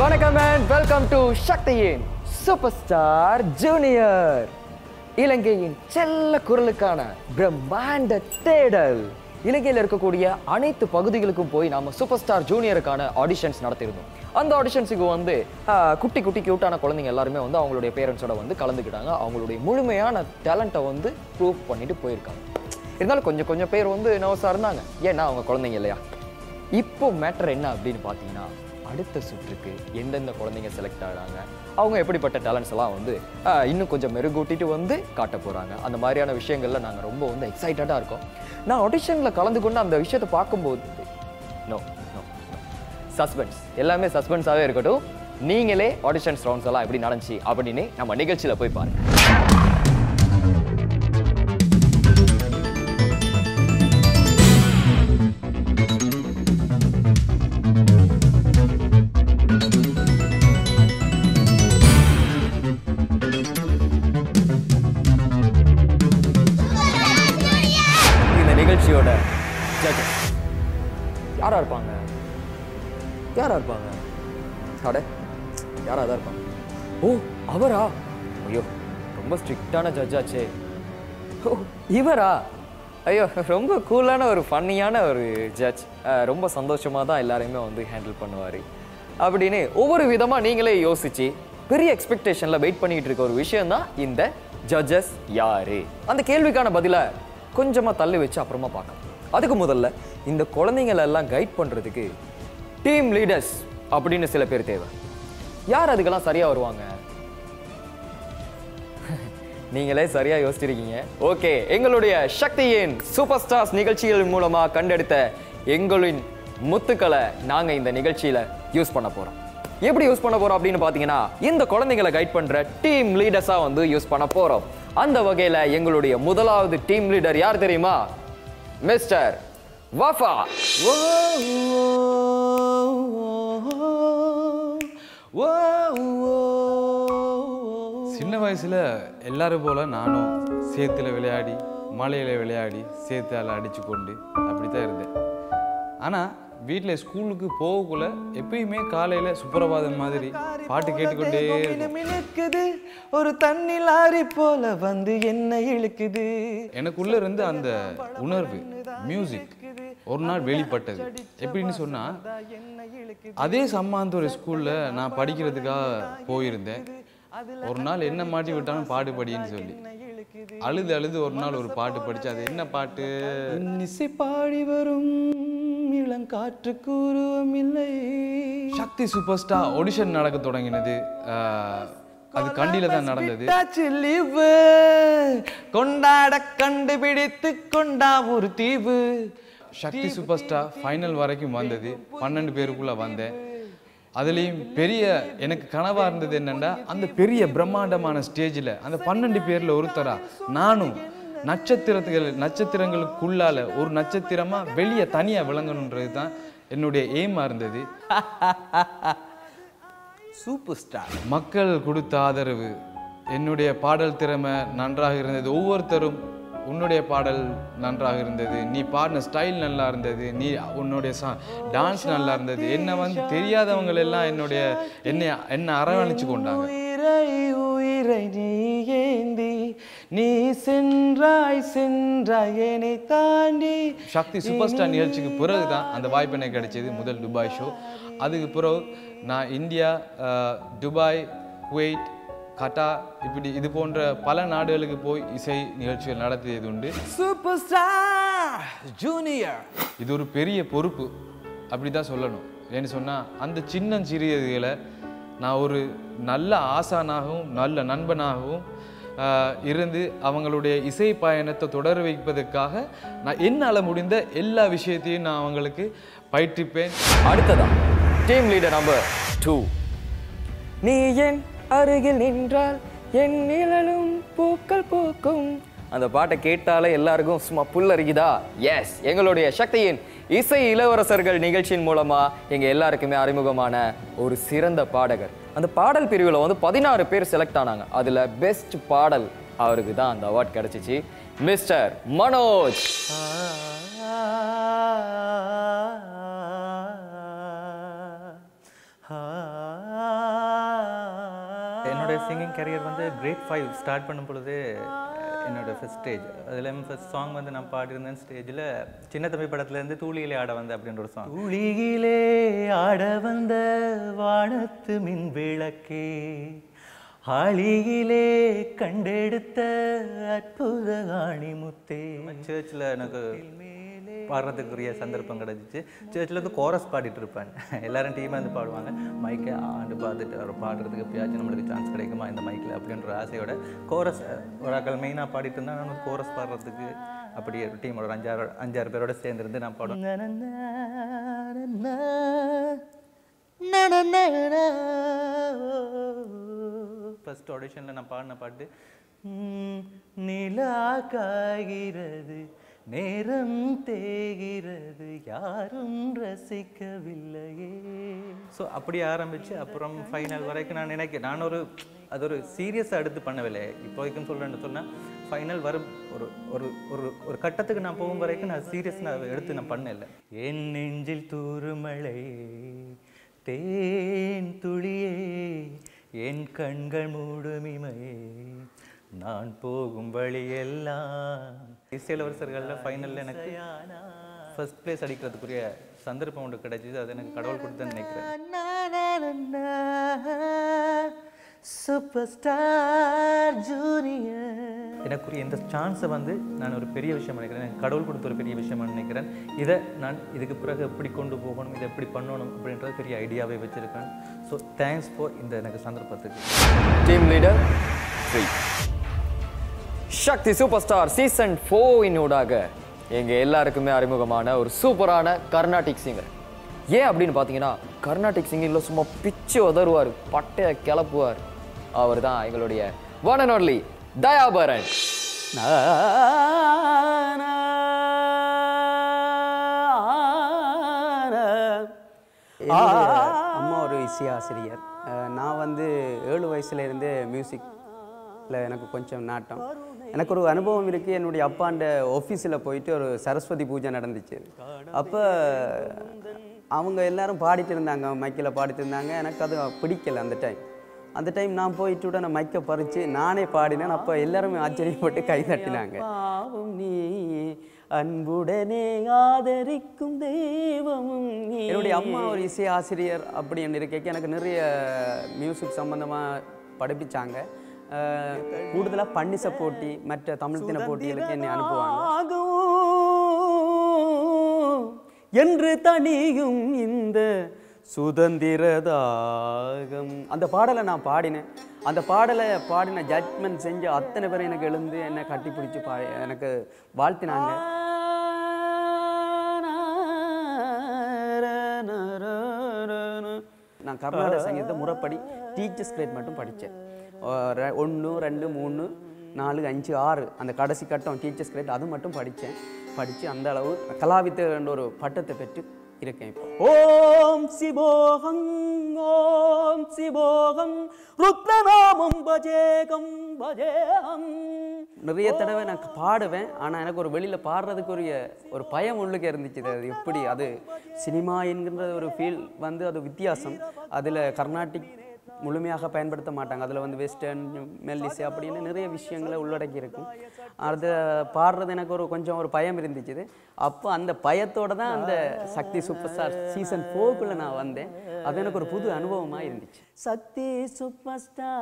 வணக்கம் and welcome to சக்தியின் super star junior இலங்கையின் செல்ல குரலுக்கான பிரம்மாண்ட தேடல் இலங்கையில் இருக்கக்கூடிய அனைத்து பகுதிகளுக்கும் போய் நாம சூப்பர் ஸ்டார் ஜூனியருக்கான ஆடிஷன்ஸ் நடத்தியிருந்தோம் அந்த ஆடிஷன்ஸுக்கு வந்து ஆஹ், குட்டி குட்டி கியூட்டான குழந்தைங்க எல்லாருமே வந்து அவங்களுடைய பேரண்ட்ஸோட வந்து கலந்துக்கிட்டாங்க அவங்களுடைய முழுமையான டேலண்ட்டை வந்து ப்ரூவ் பண்ணிட்டு போயிருக்காங்க இருந்தாலும் கொஞ்சம் கொஞ்சம் பேர் வந்து நர்வஸாக இருந்தாங்க ஏன்னா அவங்க குழந்தைங்க இல்லையா இப்போ மேட்டர் என்ன அப்படின்னு பார்த்தீங்கன்னா அடுத்த சுற்றுக்கு எந்தெந்த குழந்தைங்க செலக்ட் ஆகிறாங்க அவங்க எப்படிப்பட்ட டேலண்ட்ஸ் எல்லாம் வந்து ஆஹ், இன்னும் கொஞ்சம் மெருகூட்டிட்டு வந்து காட்ட போகிறாங்க அந்த மாதிரியான விஷயங்கள்ல நாங்கள் ரொம்ப வந்து எக்ஸைட்டடாக இருக்கோம் நான் ஆடிஷனில் கலந்து கொண்டு அந்த விஷயத்தை பார்க்கும்போது நோ நோ சஸ்பென்ஸ் எல்லாமே சஸ்பென்ஸாகவே இருக்கட்டும் நீங்களே ஆடிஷன்ஸ் ரவுண்ட்ஸ் எல்லாம் எப்படி நடந்துச்சு அப்படின்னு நம்ம நிகழ்ச்சியில் போய் பாருங்க இந்த நிகழ்ச்சியோட ஜட்ஜஸ் யாரா இருப்பாங்க யாரா இருப்பாங்க அட யாரா தான் இருப்பாங்க ஓ அவரா ஐயோ ரொம்ப ஸ்ட்ரிக்டான ஜட்ஜாச்சே ஓ இவரா ஐயோ ரொம்ப கூலான ஒரு ஃபன்னியான ஒரு ஜட்ஜ் ரொம்ப சந்தோஷமாக தான் எல்லாரையுமே வந்து ஹேண்டில் பண்ணுவார் அப்படின்னு ஒவ்வொரு விதமாக நீங்களே யோசிச்சு பெரிய எக்ஸ்பெக்டேஷனில் வெயிட் பண்ணிட்டு இருக்க ஒரு விஷயம் தான் இந்த ஜட்ஜஸ் யாரு அந்த கேள்விக்கான பதிலை கொஞ்சமாக தள்ளி வச்சு அப்புறமா பார்க்கலாம் அதுக்கு முதல்ல இந்த குழந்தைங்களை எல்லாம் கைட் பண்ணுறதுக்கு டீம் லீடர்ஸ் அப்படின்னு சில பேர் தேவை யார் அதுக்கெல்லாம் சரியாக வருவாங்க நீங்களே சரியா யோசிச்சிருக்கீங்க ஓகே எங்களுடைய சக்தியின் சூப்பர் ஸ்டார்ஸ் நிகழ்ச்சிகள் மூலமா கண்டெடுத்த எங்களின் முத்துக்களை நாங்க இந்த நிகழ்ச்சியில யூஸ் பண்ண போறோம் எப்படி யூஸ் பண்ண போறோம் அப்படின்னு பாத்தீங்கன்னா இந்த குழந்தைங்களை கைட் பண்ற டீம் லீடர்ஸா வந்து யூஸ் பண்ண போறோம் அந்த வகையில எங்களுடைய முதலாவது டீம் லீடர் யார் தெரியுமா மிஸ்டர் வஃபா சின்ன வயசுல எல்லாரும் போல நானும் சேத்துல விளையாடி மலையில விளையாடி சேத்தால அடிச்சு கொண்டு அப்படித்தான் இருந்தேன் ஆனா வீட்டில் ஸ்கூலுக்கு போகக்குள்ள எப்பயுமே காலையில சுப்பிரபாதம் மாதிரி பாட்டு கேட்டுக்கொண்டே இருக்கும். இழுக்குது ஒரு தண்ணி லாரி போல வந்து என்ன இழுக்குது எனக்குள்ள இருந்து அந்த உணர்வு மியூசிக் ஒரு நாள் வெளிப்பட்டது எப்படின்னு சொன்னா அதே சம்மாந்தூர் ஸ்கூல்ல நான் படிக்கிறதுக்காக போயிருந்தேன் ஒரு நாள் என்ன மாட்டி விட்டாலும் பாட்டு படின்னு சொல்லி அழுது அழுது ஒரு நாள் ஒரு பாட்டு படிச்சு அது என்ன பாட்டு இன்னிசை பாடி வரும் இளங்காற்றுக்கு உருவம் இல்லை சக்தி சூப்பர் ஸ்டார் ஆடிஷன் நடக்க தொடங்கினது ஆஹ், அது கண்டியில தான் நடந்தது விட்டாச்சு லீவு கொண்டாட கண்டுபிடித்து கொண்டா ஒரு தீவு சக்தி சூப்பர் ஸ்டார் ஃபைனல் வரைக்கும் வந்தது பன்னெண்டு பேருக்குள்ள வந்தேன் அதுலேயும் பெரிய எனக்கு கனவா இருந்தது என்னன்னா அந்த பெரிய பிரம்மாண்டமான ஸ்டேஜில் அந்த பன்னெண்டு பேர்ல ஒருத்தரா நானும் நட்சத்திரத்துகள் நட்சத்திரங்களுக்குள்ளால ஒரு நட்சத்திரமா வெளியே தனியா விளங்கணுன்றது தான் என்னுடைய எய்மா இருந்தது சூப்பர் ஸ்டார் மக்கள் கொடுத்த ஆதரவு என்னுடைய பாடல் திறமை நன்றாக இருந்தது ஒவ்வொருத்தரும் உன்னுடைய பாடல் நன்றாக இருந்தது நீ பாடின ஸ்டைல் நல்லா இருந்தது நீ உன்னுடைய டான்ஸ் நல்லா இருந்தது என்ன வந்து தெரியாதவங்க எல்லாம் என்னுடைய என்னை என்ன அரவணைச்சு கொண்டாங்க உயிரை உயிரை நீ ஏந்தி நீ சென்றாய் சென்றாய் என்னை தாண்டி சக்தி சூப்பர் ஸ்டார் நிகழ்ச்சிக்கு பிறகு தான் அந்த வாய்ப்பு எனக்கு கிடைச்சது முதல் துபாய் ஷோ அதுக்கு பிறகு நான் இந்தியா அஹ், துபாய் குவைட் கட்டா இப்படி இது போன்ற பல நாடுகளுக்கு போய் இசை நிகழ்ச்சிகள் நடத்தியது உண்டு சூப்பர் ஸ்டார் ஜூனியர் இது ஒரு பெரிய பொறுப்பு அப்படி தான் சொல்லணும் ஏன்னு சொன்னால் அந்த சின்ன சிறியதுகளை நான் ஒரு நல்ல ஆசானாகவும் நல்ல நண்பனாகவும் ஆஹ், இருந்து அவங்களுடைய இசை பயணத்தை தொடர வைப்பதற்காக நான் என்னால் முடிந்த எல்லா விஷயத்தையும் நான் அவங்களுக்கு பயிற்றுப்பேன் அடுத்ததா டீம் லீடர் நம்பர் டூ நீ என் அருகில் நின்றால் என் நிழலும் பூக்கள் பூக்கும் அந்த பாட்டை கேட்டாலே எல்லாருக்கும் சும்மா புல்லரிக்குதா எஸ் எங்களுடைய சக்தியின் இசை இளவரசர்கள் நிகழ்ச்சியின் மூலமா எங்க எல்லாருக்குமே அறிமுகமான ஒரு சிறந்த பாடகர் அந்த பாடல் பிரிவில் வந்து பதினாறு பேர் செலக்ட் ஆனாங்க அதுல பெஸ்ட் பாடல் அவருக்கு தான் அந்த அவார்ட் கிடைச்சிச்சு மிஸ்டர் மனோஜ் ஆ என்னோட சிங்கிங் கரியர் வந்து கிரேட் ஃபைவ் ஸ்டார்ட் பண்ணும் பொழுது என்னோட ஃபர்ஸ்ட் ஸ்டேஜ் அதில் ஃபர்ஸ்ட் சாங் வந்து நான் பாடியிருந்தேன் ஸ்டேஜில் சின்ன தம்பி படத்துலேருந்து தூளியிலே ஆட வந்த அப்படின்ற ஒரு சாங் துளியிலே ஆட வந்த வானத்து மின் விளக்கே ஆளியிலே கண்டெடுத்த அற்புத ஆணிமுத்தே சர்ச்சில் எனக்கு பாடுறதுக்குரிய சந்தர்ப்பம் கிடச்சிச்சு சர்ச்சில் வந்து கோரஸ் பாடிட்டு இருப்பேன் எல்லாரும் டீமாக வந்து பாடுவாங்க மைக்கை ஆண்டு பார்த்துட்டு அவர் பாடுறதுக்கு எப்பயாச்சும் நம்மளுக்கு சான்ஸ் கிடைக்குமா இந்த மைக்கில் அப்படின்ற ஆசையோட கோரஸ் ஒரு ஆக்கள் மெயினாக பாடிட்டு இருந்தால் நான் வந்து கோரஸ் பாடுறதுக்கு அப்படியே டீமோட ஒரு அஞ்சாறு அஞ்சாறு பேரோட சேர்ந்துருந்து நான் பாடுவேன் ஃபர்ஸ்ட் ஆடிஷனில் நான் பாடின பாட்டு ம், நிலா காய்கிறது நேரம் தேகிறது யாரும் ரசிக்கவில்லையே ஸோ அப்படி ஆரம்பித்து அப்புறம் ஃபைனல் வரைக்கும் நான் நினைக்க நான் ஒரு அது ஒரு சீரியஸாக எடுத்து பண்ணவில்லை இப்போ வரைக்கும் சொல்கிறேன்னு சொன்னால் ஃபைனல் வரும் ஒரு ஒரு ஒரு ஒரு கட்டத்துக்கு நான் போகும் வரைக்கும் நான் சீரியஸ் நான் எடுத்து நான் பண்ணல என் நெஞ்சில் தூறுமழை தேன் துளியே என் கண்கள் மூடும் இமையே நான் போகும் வழியெல்லாம் இசையிலவரசர்களில் ஃபைனலில் எனக்கு ஃபர்ஸ்ட் பிளேஸ் அடிக்கிறதுக்குரிய சந்தர்ப்பம் ஒன்று கிடைச்சிது அது எனக்கு கடவுள் கொடுத்தேன்னு நினைக்கிறேன் சூப்பர் ஸ்டார் ஜூனியர் எனக்குரிய இந்த சான்ஸை வந்து நான் ஒரு பெரிய விஷயம் நினைக்கிறேன் எனக்கு கடவுள் கொடுத்த ஒரு பெரிய விஷயமா நினைக்கிறேன் இதை நான் இதுக்கு பிறகு எப்படி கொண்டு போகணும் இதை எப்படி பண்ணணும் அப்படின்றது பெரிய ஐடியாவே வச்சுருக்கேன் ஸோ தேங்க்ஸ் ஃபார் இந்த எனக்கு சந்தர்ப்பத்துக்கு team leader three Shakthi super star season ஃபோரின் ஊடாக எங்க எல்லாருக்குமே அறிமுகமான ஒரு சூப்பரான கர்நாடிக் சிங்கர் ஏன் அப்படின்னு பார்த்தீங்கன்னா கர்நாடிக் சிங்கிங்கில் சும்மா பிச்சு உதறுவார் பட்டைய கிளப்புவார் அவர் தான் எங்களுடைய ஒன் அண்ட் ஒன்லி தயாபரன் என்னுடைய அம்மா ஒரு இசை ஆசிரியர் அஹ் நான் வந்து ஏழு வயசுல இருந்தே மியூசிக்ல எனக்கு கொஞ்சம் நாட்டம் எனக்கு ஒரு அனுபவம் இருக்குது என்னுடைய அப்பாண்ட ஆஃபீஸில் போயிட்டு ஒரு சரஸ்வதி பூஜை நடந்துச்சு அப்போ அவங்க எல்லாரும் பாடிட்டு இருந்தாங்க மைக்கில் பாடிட்டு இருந்தாங்க எனக்கு அது பிடிக்கல அந்த டைம் அந்த டைம் நான் போயிட்டு உடனே மைக்கை பறித்து நானே பாடினேன் அப்போ எல்லாருமே ஆச்சரியப்பட்டு கை தட்டினாங்க பாவம் நீ அன்புடனே ஆதரிக்கும் தெய்வமும் நீ. என்னுடைய அம்மா ஒரு இசை ஆசிரியர் அப்படின்னு இருக்க எனக்கு நிறைய மியூசிக் சம்பந்தமாக படிப்பிச்சாங்க கூடுதலாக பன்னிச போட்டி மற்ற தமிழ் தின போட்டிகளுக்கு என்னை அனுப்புவாங்க என்று தனியும் இந்த சுதந்திரதாகம் அந்த பாடலை நான் பாடினேன் அந்த பாடலை பாடின ஜட்மெண்ட் செஞ்சு அத்தனை பேரும் எனக்கு எழுந்து என்னை கட்டி பிடிச்சி பா எனக்கு வாழ்த்தினாங்க நான் கர்நாடக சங்கீதத்தை முறைப்படி டீச்சர்ஸ் கிரேட் மட்டும் படித்தேன் ஒன்று ரெண்டு மூணு நாலு அஞ்சு ஆறு அந்த கடைசி கட்டம் டீச்சர்ஸ் கிரேட் அது மட்டும் படித்தேன் படித்து அந்த அளவு கலாவித்த ஒரு பட்டத்தை பெற்று இருக்கேன் இப்போ ஓம் சிவோகம் ஓம் சிவோகம் ருத்ரநாமம் பஜேகம் பஜேகம் நிறைய தடவை நான் பாடுவேன் ஆனால் எனக்கு ஒரு வெளியில் பாடுறதுக்குரிய ஒரு பயம் உள்ளுக்கு இருந்துச்சு அது எப்படி அது சினிமா என்கின்ற ஒரு ஃபீல் வந்து அது வித்தியாசம் அதில் கர்நாடிக் முழுமையாக பயன்படுத்த மாட்டாங்க அதில் வந்து வெஸ்டர்ன் மெல்லிசை அப்படின்னு நிறைய விஷயங்களை உள்ளடக்கி இருக்கும் அது பாடுறது எனக்கு ஒரு கொஞ்சம் ஒரு பயம் இருந்துச்சு அப்போ அந்த பயத்தோட தான் அந்த சக்தி சூப்பர் ஸ்டார் சீசன் ஃபோர்க்குள்ளே நான் வந்தேன் அது எனக்கு ஒரு புது அனுபவமாக இருந்துச்சு Shakthi super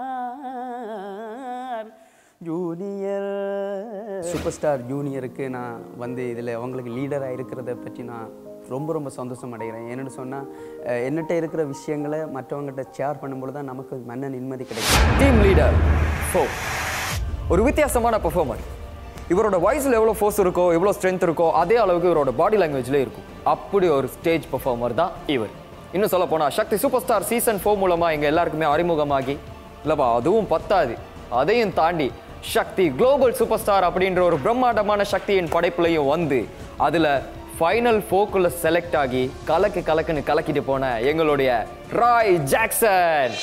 star junior super star ஜூனியருக்கு நான் வந்து இதில் அவங்களுக்கு லீடராக இருக்கிறத பற்றி நான் ரொம்ப ரொம்ப சந்தோஷம் அடைகிறேன் என்னென்னு சொன்னால் என்னட்ட இருக்கிற விஷயங்களை மற்றவங்ககிட்ட ஷேர் பண்ணும்போது தான் நமக்கு மன நிம்மதி கிடைக்கும் டீம் லீடர் ஃபோர் ஒரு வித்தியாசமான பெர்ஃபார்மர் இவரோட வாய்ஸில் எவ்வளோ ஃபோர்ஸ் இருக்கோ எவ்வளோ ஸ்ட்ரென்த் இருக்கோ அதே அளவுக்கு இவரோட பாடி லாங்குவேஜ்லேயே இருக்கும் அப்படி ஒரு ஸ்டேஜ் பெர்ஃபார்மர் தான் இவர் இன்னும் சொல்ல போனால் Shakthi super star season four மூலமாக எங்கள் எல்லாருக்குமே அறிமுகமாகி இல்லைப்பா அதுவும் பத்தாது அதையும் தாண்டி சக்தி குளோபல் சூப்பர் ஸ்டார் அப்படின்ற ஒரு பிரம்மாண்டமான சக்தியின் படைப்புலையும் வந்து அதில் ஃபைனல் ஃபோக்குள்ள செலக்ட் ஆகி கலக்கு கலக்குன்னு கலக்கிட்டு போன எங்களுடைய ராய் ஜாக்சன்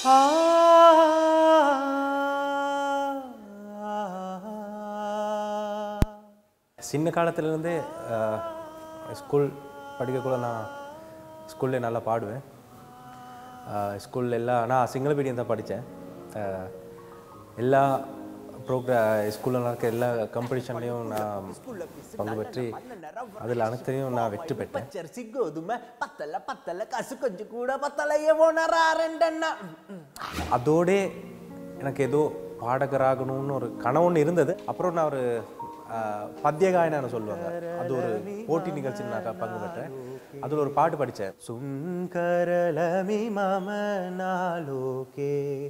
சின்ன காலத்துலேருந்தே ஸ்கூல் படிக்கக்குள்ள நான் ஸ்கூல்ல நல்லா பாடுவேன் ஸ்கூல்ல எல்லாம் நான் சிங்கள மீடியம் தான் படித்தேன் அஹ், எல்லா ப்ரோக்ரா ஸ்கூலில் நடக்க எல்லா காம்படிஷன்லேயும் நான் பங்கு பெற்று அதில் அனைத்தையும் நான் வெற்றி பெற்றேன் பச்சரிசி கோதுமை பத்தல பத்தல காசு கொஞ்சம் கூட பத்தலையே போனாரா ரெண்டண்ணா அதோடே எனக்கு ஏதோ பாடகராகணும்னு ஒரு கனவுன்னு இருந்தது அப்புறம் நான் ஒரு அஹ், பத்திய காயனான்னு சொல்லுவாங்க அது ஒரு போட்டி நிகழ்ச்சியில் நான் பங்கு பெற்றேன் அதில் ஒரு பாட்டு படித்தேன் சுங்கரலமி மம நாளோகே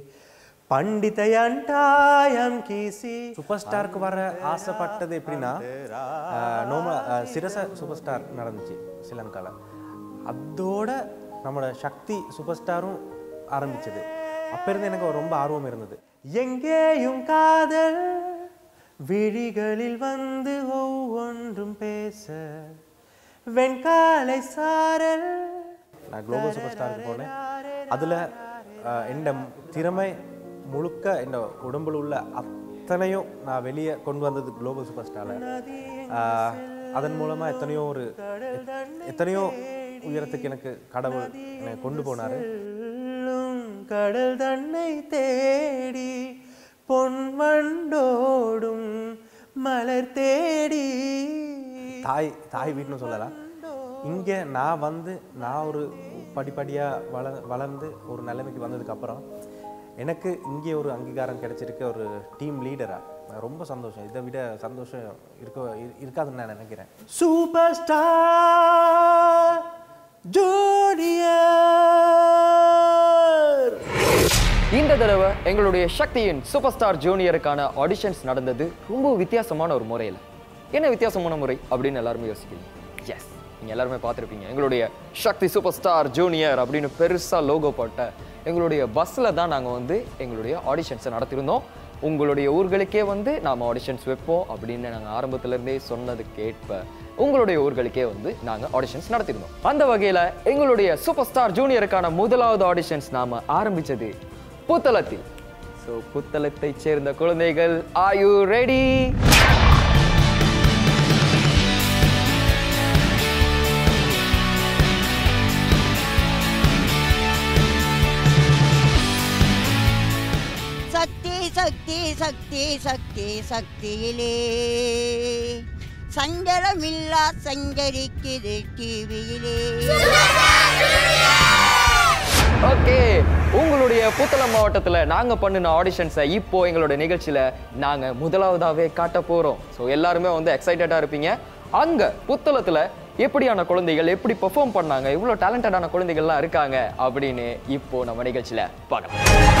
பண்டிதயண்டாயம் கீசி சூப்பர் ஸ்டாருக்கு வர ஆசைப்பட்டது எப்படின்னா அஹ், நோம அஹ், சிரச சூப்பர் ஸ்டார் நடந்துச்சு ஸ்ரீலங்காவில் அதோட நம்மளோட சக்தி சூப்பர் ஸ்டாரும் ஆரம்பிச்சது அப்ப இருந்து எனக்கு ரொம்ப ஆர்வம் இருந்தது எங்கேயும் காதல் விழிகளில் வந்து ஒவ்வொன்றும் பேச வெண்காலை சாரல் நான் குளோபல் சூப்பர் ஸ்டாருக்கு போனேன் அதில் என் திறமை முழுக்க என் உடம்புல உள்ள அத்தனையும் நான் வெளியே கொண்டு வந்தது குளோபல் சூப்பர் ஸ்டாரில் அதன் மூலமாக எத்தனையோ ஒரு எத்தனையோ உயரத்துக்கு எனக்கு கடவுள் என்னை கொண்டு போனார் கடல் தன்னை தேடி பொன்வண்டோடும் மலர் தேடி தாய் தாய் வீட்டுன்னு சொல்லலாம் இங்கே நான் வந்து நான் ஒரு படிப்படியாக வள வளர்ந்து ஒரு நிலைமைக்கு வந்ததுக்கப்புறம் எனக்கு இங்கே ஒரு அங்கீகாரம் கிடைச்சிருக்க ஒரு டீம் லீடராக ரொம்ப சந்தோஷம் இதை விட சந்தோஷம் இருக்க இரு- இருக்காதுன்னு நான் நினைக்கிறேன் சூப்பர் ஸ்டார் ஜூனியர் இந்த தடவை எங்களுடைய சக்தியின் சூப்பர் ஸ்டார் ஜூனியருக்கான ஆடிஷன்ஸ் நடந்தது ரொம்ப வித்தியாசமான ஒரு முறையில் என்ன வித்தியாசமான முறை அப்படின்னு எல்லாருமே யோசிக்கிறீங்க எஸ் நீங்கள் எல்லாருமே பார்த்துருப்பீங்க எங்களுடைய சக்தி சூப்பர் ஸ்டார் ஜூனியர் அப்படின்னு பெருசாக லோகோ போட்ட எங்களுடைய பஸ்ஸில் தான் நாங்கள் வந்து எங்களுடைய ஆடிஷன்ஸை நடத்தியிருந்தோம் உங்களுடைய ஊர்களுக்கே வந்து நாம் ஆடிஷன்ஸ் வைப்போம் அப்படின்னு நாங்கள் ஆரம்பத்திலேருந்தே சொன்னது கேட்ப உங்களுடைய ஊர்களுக்கே வந்து நாங்கள் ஆடிஷன்ஸ் நடத்தியிருந்தோம் அந்த வகையில் எங்களுடைய சூப்பர் ஸ்டார் ஜூனியருக்கான முதலாவது ஆடிஷன்ஸ் நாம் ஆரம்பிச்சது புத்தளத்தில் ஸோ புத்தளத்தை சேர்ந்த குழந்தைகள் are you ready Shakthi Shakthi Shakthi Shakthi சக்தியிலே சஞ்சலமில்லா சஞ்சரிக்குது டிவியிலே ஓகே உங்களுடைய புத்தளம் மாவட்டத்தில் நாங்கள் பண்ணின ஆடிஷன்ஸை இப்போ எங்களுடைய நிகழ்ச்சியில் நாங்கள் முதலாவதாகவே காட்ட போகிறோம் ஸோ எல்லாருமே வந்து எக்ஸைட்டடாக இருப்பீங்க அங்கே புத்தளத்தில் எப்படியான குழந்தைகள் எப்படி பெர்ஃபார்ம் பண்ணாங்க இவ்வளோ டேலண்டடான குழந்தைகள்லாம் இருக்காங்க அப்படின்னு இப்போ நம்ம நிகழ்ச்சியில் பார்க்கலாம்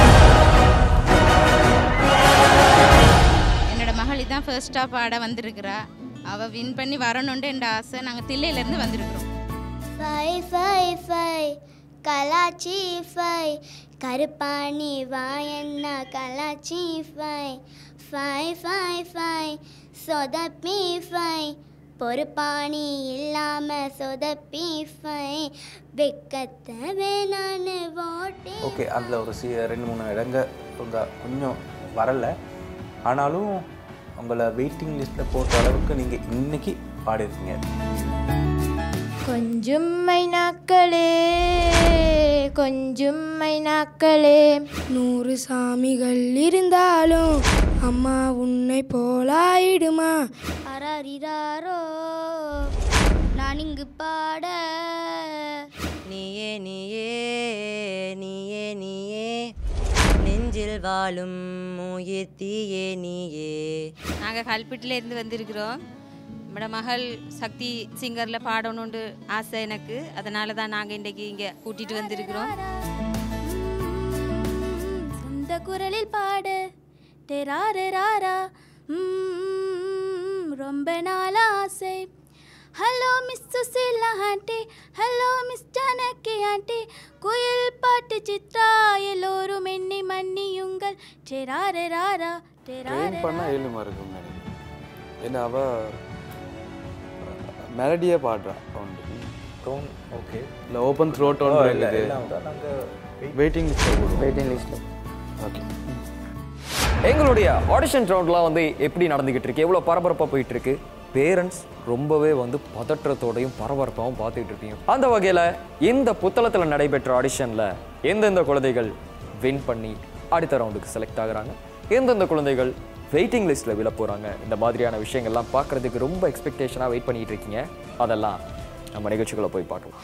என்னோட மகள் இதான் ஃபர்ஸ்ட்டாக பாட வந்திருக்கிறா அவள் வின் பண்ணி வரணுன்ட்டு என் ஆசை நாங்கள் தில்லையிலேருந்து வந்திருக்கிறோம் ஃபை ஃபை ஃபை கலாச்சி ஃபை கருப்பாணி வாயண்ணா கலாச்சி ஃபை ஃபை ஃபை ஃபை சொதப்பி ஃபை பொறுப்பாணி இல்லாம சொதப்பி ஃபை வெக்கத்தை வேணான்னு ஓட்டி ஓகே அதில் ஒரு சி ரெண்டு மூணு இடங்க உங்க கொஞ்சம் வரல ஆனாலும் உங்களை வெயிட்டிங் லிஸ்ட்டில் போட்ட அளவுக்கு நீங்கள் இன்னைக்கு பாடிருக்கீங்க கொஞ்சம் மைனாக்களே கொஞ்சம் மைனாக்களே நூறு சாமிகள் இருந்தாலும் அம்மா உன்னை போலாயிடுமா அராரிராரோ நான் இங்கு பாட நீயே நீயே நீயே நீயே நெஞ்சில் வாழும் உயிர் தீயே நீயே நாங்கள் கல்பிட்டில் இருந்து வந்திருக்கிறோம் நம்மளோட மகள் சக்தி சிங்கரில் பாடணுன்ட்டு ஆசை எனக்கு அதனால தான் நாங்கள் இன்றைக்கி இங்கே கூட்டிகிட்டு வந்திருக்கிறோம் சொந்த குரலில் பாடு டெராரா ரொம்ப நாள் ஆசை hello miss Susheela aunty hello miss Janaki aunty குயில் பாட்டு சித்ரா எல்லோரும் எண்ணி மன்னியுங்கள் டெராரா ட்ரெயின் பண்ணால் ஏழுமா இருக்கும் எனக்கு ஏன்னா அவ மெலடியே பாடுறா ஒன்று டோன் ஓகே இல்லை ஓப்பன் த்ரோட் ஒன்று இருக்குது நாங்கள் வெயிட்டிங் லிஸ்ட்டில் வெயிட்டிங் லிஸ்ட்டில் ஓகே எங்களுடைய ஆடிஷன் ரவுண்ட்லாம் வந்து எப்படி நடந்துகிட்டு இருக்கு எவ்வளோ பரபரப்பாக போயிட்டு இருக்கு பேரண்ட்ஸ் ரொம்பவே வந்து பதற்றத்தோடையும் பரபரப்பாகவும் பார்த்துக்கிட்டு இருப்பீங்க அந்த வகையில் இந்த புத்தளத்தில் நடைபெற்ற ஆடிஷனில் எந்தெந்த குழந்தைகள் வின் பண்ணி அடுத்த ரவுண்டுக்கு செலக்ட் ஆகுறாங்க எந்தெந்த குழந்தைகள் வெயிட்டிங் லிஸ்ட்டில் விழ போகிறாங்க இந்த மாதிரியான விஷயங்கள்லாம் பார்க்குறதுக்கு ரொம்ப எக்ஸ்பெக்டேஷனாக வெயிட் பண்ணிட்டு இருக்கீங்க அதெல்லாம் நம்ம நிகழ்ச்சிக்குள்ளே போய் பார்க்கலாம்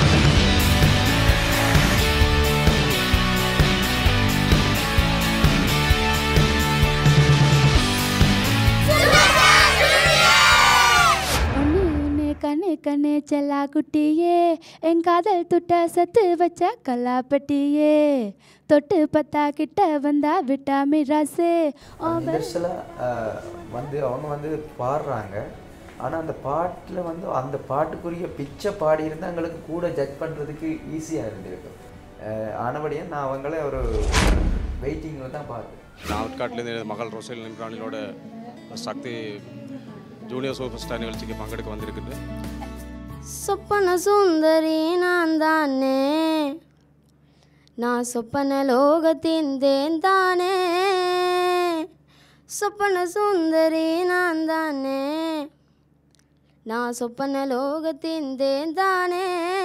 ஒன்று ஒன்று கண்ணு கண்ணு செல்லா குட்டியே என் காதல் துட்ட சத்து வச்ச கல்லாப்பட்டியே தொட்டு பத்தா கிட்ட வந்தா விட்டா மிராசே நிதர்சல வந்து அவங்க வந்து பாடுறாங்க ஆனால் அந்த பாட்டில் வந்து அந்த பாட்டுக்குரிய பிச்சை பாடியிருந்தால் எங்களுக்கு கூட ஜட்ஜ் பண்ணுறதுக்கு ஈஸியாக இருந்திருக்கும் அஹ் ஆனபடியாக நான் அவங்கள ஒரு வெயிட்டிங்கில் தான் பார்த்தேன் நான் அவுட்காட்லேருந்து எனது மகள் ரோசேல் நிம்ரானிலோட சக்தி ஜூனியர் சூப்பர் ஸ்டார் நிகழ்ச்சிக்கு பங்கெடுக்க வந்திருக்குது சொப்பன சுந்தரி நான் தானே நான் சொப்பன லோகத்தின் தேன் தானே சொப்பன சுந்தரி நான் தானே நான் சொப்பன லோகத்தின் தேன் தானே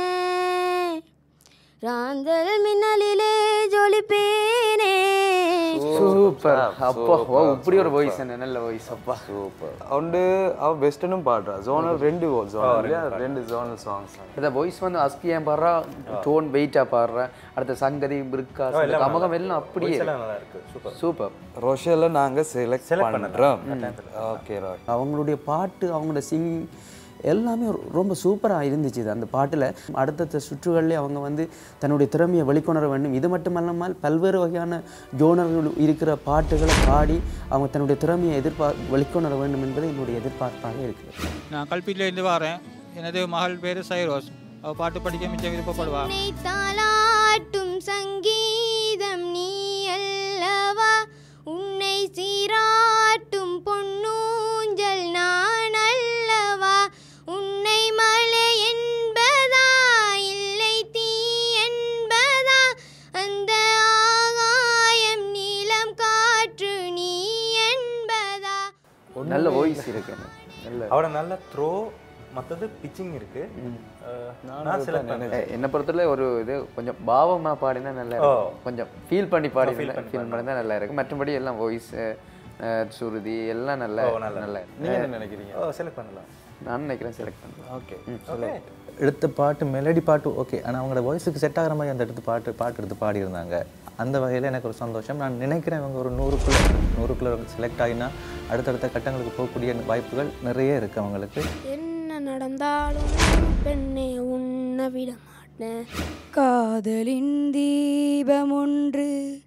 ராந்தல் மின்னலிலே ஜொலிப்பேனே சூப்பர் அப்பா ஓ இப்படி ஒரு வாய்ஸ் என்ன நல்ல வாய்ஸ் அப்பா சூப்பர் அவண்டு அவ வெஸ்டர்னும் பாடுறா ஜோனல் ரெண்டு ஜோனல் ரெண்டு ஜோனல் சாங்ஸ் இந்த வாய்ஸ் வந்து அஸ்கியா பாடுறா டோன் வெயிட்டாக பாடுறா அடுத்த சங்கதி பிரிக்கா கமகம் எல்லாம் அப்படியே நல்லா இருக்கு சூப்பர் சூப்பர் ரோஷியல நாங்க செலக்ட் பண்றோம் ஓகே ரோஷ் அவங்களுடைய பாட்டு அவங்களோட சிங் எல்லாமே ரொ- ரொம்ப சூப்பராக இருந்துச்சு இது அந்த பாட்டில் அடுத்தடுத்த சுற்றுகளிலே அவங்க வந்து தன்னுடைய திறமையை வெளிக்கொணர வேண்டும் இது மட்டுமல்லாமல் பல்வேறு வகையான ஜோனர்கள் இருக்கிற பாட்டுகளை பாடி அவங்க தன்னுடைய திறமையை எதிர்பார் வெளிக்கொணர வேண்டும் என்பது என்னுடைய எதிர்பார்ப்பாக இருக்குது நான் கல்பிட்டிலேருந்து வரேன் எனது மகள் பேர் சைரோஸ் அவள் பாட்டு படிக்க மிச்சம் விருப்பப்படுவா உன்னை தாளாட்டும் சங்கீதம் நீ அல்லவா உன்னை சீராட்டும் பொன்னூஞ்சல் நான் அல்லவா உன்னை மழை என்பதா இல்லை தீ என்பதா அந்த ஆகாயம் நீலம் காற்று நீ என்பதா நல்ல வாய்ஸ் இருக்கு நல்ல அவட நல்ல த்ரோ மற்றது பிச்சிங் இருக்கு அஹ், நான் செலக்ட் பண்ணேன் எ- என்னை பொறுத்தவரை ஒரு இது கொஞ்சம் பாவமாக பாடினா நல்லா இருக்கும் கொஞ்சம் ஃபீல் பண்ணி பாடி feel ஃபீல் பண்ணி பண்ணி தான் நல்லா இருக்கும் மற்றபடி எல்லாம் வாய்ஸ் சுருதி எல்லாம் நல்லா நல்லா நீங்க என்ன நினைக்கிறீங்க ஓ செலக்ட் பண்ணலாம் நான் நினைக்கிறேன் செலக்ட் பண்ணுறேன் ஓகே எடுத்த பாட்டு மெலடி பாட்டு ஓகே ஆனால் அவங்களோட வாய்ஸுக்கு செட் ஆகிற மாதிரி அந்த எடுத்து பாட்டு பாட்டு எடுத்து பாடியிருந்தாங்க அந்த வகையில் எனக்கு ஒரு சந்தோஷம் நான் நினைக்கிறேன் இவங்க ஒரு நூறுக்குள்ளே நூறுக்குள்ளே செலக்ட் ஆகினா அடுத்தடுத்த கட்டங்களுக்கு போகக்கூடிய வாய்ப்புகள் நிறைய இருக்குது அவங்களுக்கு என்ன நடந்தாலும் பெண்ணே உன்னை விட மாட்டேன் காதலின் தீபம் ஒன்று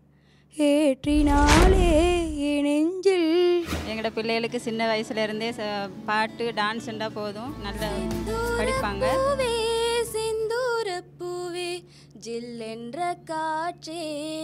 ஏற்றினாலே என் நெஞ்சில் எங்களோட பிள்ளைகளுக்கு சின்ன வயசுல இருந்தே ச- பாட்டு டான்ஸ்ண்டா போதும் நல்லா படிப்பாங்க பூவே செந்தூர பூவே ஜில்லென்ற காற்றே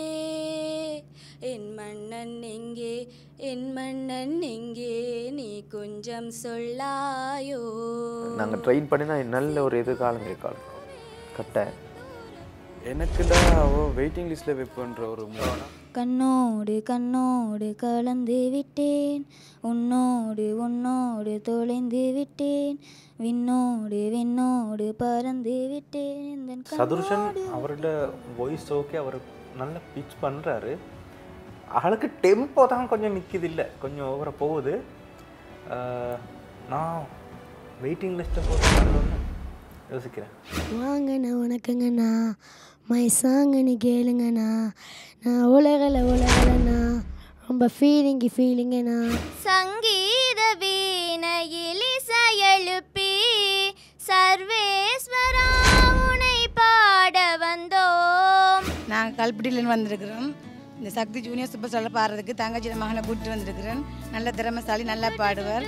என் மன்னன் எங்கே என் மன்னன் எங்கே நீ கொஞ்சம் சொல்லாயோ நாங்கள் ட்ரெயின் பண்ணினா நல்ல ஒரு எதிர்காலம் இருக்காலம் கட்ட எனக்குடா அவ வெயிட்டிங் லிஸ்ட்ல வைப்பன்ற ஒரு மூணு கண்ணோடு கண்ணோடு கலந்து விட்டேன் உன்னோடு உன்னோடு தொலைந்து விட்டேன் விண்ணோடு விண்ணோடு பறந்து விட்டேன் எந்தன் சதுர்ஷன் அவரோட வாய்ஸ் ஓகே அவர் நல்ல பிச் பண்ணுறாரு அவளுக்கு டெம்போ தான் கொஞ்சம் நிற்கிது இல்லை கொஞ்சம் ஓவராக போகுது அஹ், நான் வெயிட்டிங் லிஸ்ட்டை போட்டு யோசிக்கிறேன் வாங்கண்ணா வணக்கங்கண்ணா மை சாங்கன்னு கேளுங்கண்ணா நான் உலகல உலகலண்ணா ரொம்ப ஃபீலிங்கி ஃபீலிங்கண்ணா சங்கீத வீணையில் இசையெழுப்பி சர்வேஸ்வரா உனை பாட வந்தோம் நாங்கள் கல்பட்டியிலேருந்து வந்திருக்கிறோம் இந்த சக்தி ஜூனியர் சூப்பர் ஸ்டாரில் பாடுறதுக்கு தங்கச்சி மகனை கூட்டிட்டு வந்திருக்கிறேன் நல்ல திறமைசாலி நல்லா பாடுவார்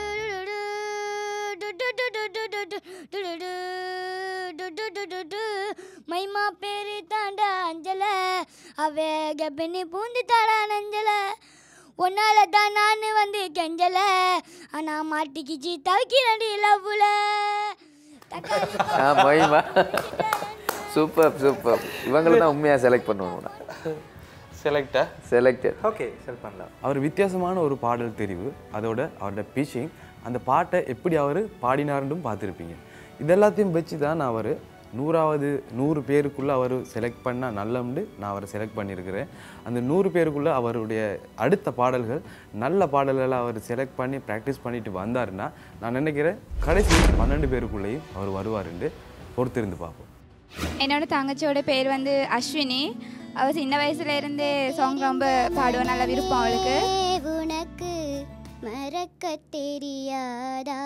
மைமா பேரு தாண்டா அஞ்சல அவ கபினி பூந்து தாடா நஞ்சல உன்னால தான் நான் வந்து கெஞ்சல ஆனா மாட்டிக்கிச்சு தவிக்கிறேன்டி லவ்வுல ஆ மகிமா சூப்பர் சூப்பர் இவங்களை தான் உண்மையாக செலக்ட் பண்ணுவோம் செலக்டா செலக்டட் ஓகே செலக்ட் பண்ணலாம் அவர் வித்தியாசமான ஒரு பாடல் தெரிவு அதோட அவரோட பிச்சிங் அந்த பாட்டை எப்படி அவர் பாடினாருன்னு பார்த்துருப்பீங்க இதெல்லாத்தையும் வச்சு தான் அவர் நூறாவது நூறு பேருக்குள்ளே அவர் செலக்ட் பண்ணால் நல்லம்னு நான் அவரை செலக்ட் பண்ணியிருக்கிறேன் அந்த நூறு பேருக்குள்ளே அவருடைய அடுத்த பாடல்கள் நல்ல பாடல்களை அவர் செலக்ட் பண்ணி ப்ராக்டிஸ் பண்ணிட்டு வந்தாருன்னா நான் நினைக்கிறேன் கடைசி பன்னெண்டு பேருக்குள்ளேயும் அவர் வருவாருன்னு பொறுத்திருந்து பார்ப்போம் என்னோட தங்கச்சியோட பேர் வந்து அஸ்வினி அவள் சின்ன வயசுல இருந்தே சாங் ரொம்ப பாடுவா நல்ல விருப்பம் அவளுக்கு உனக்கு மறக்க தெரியாதா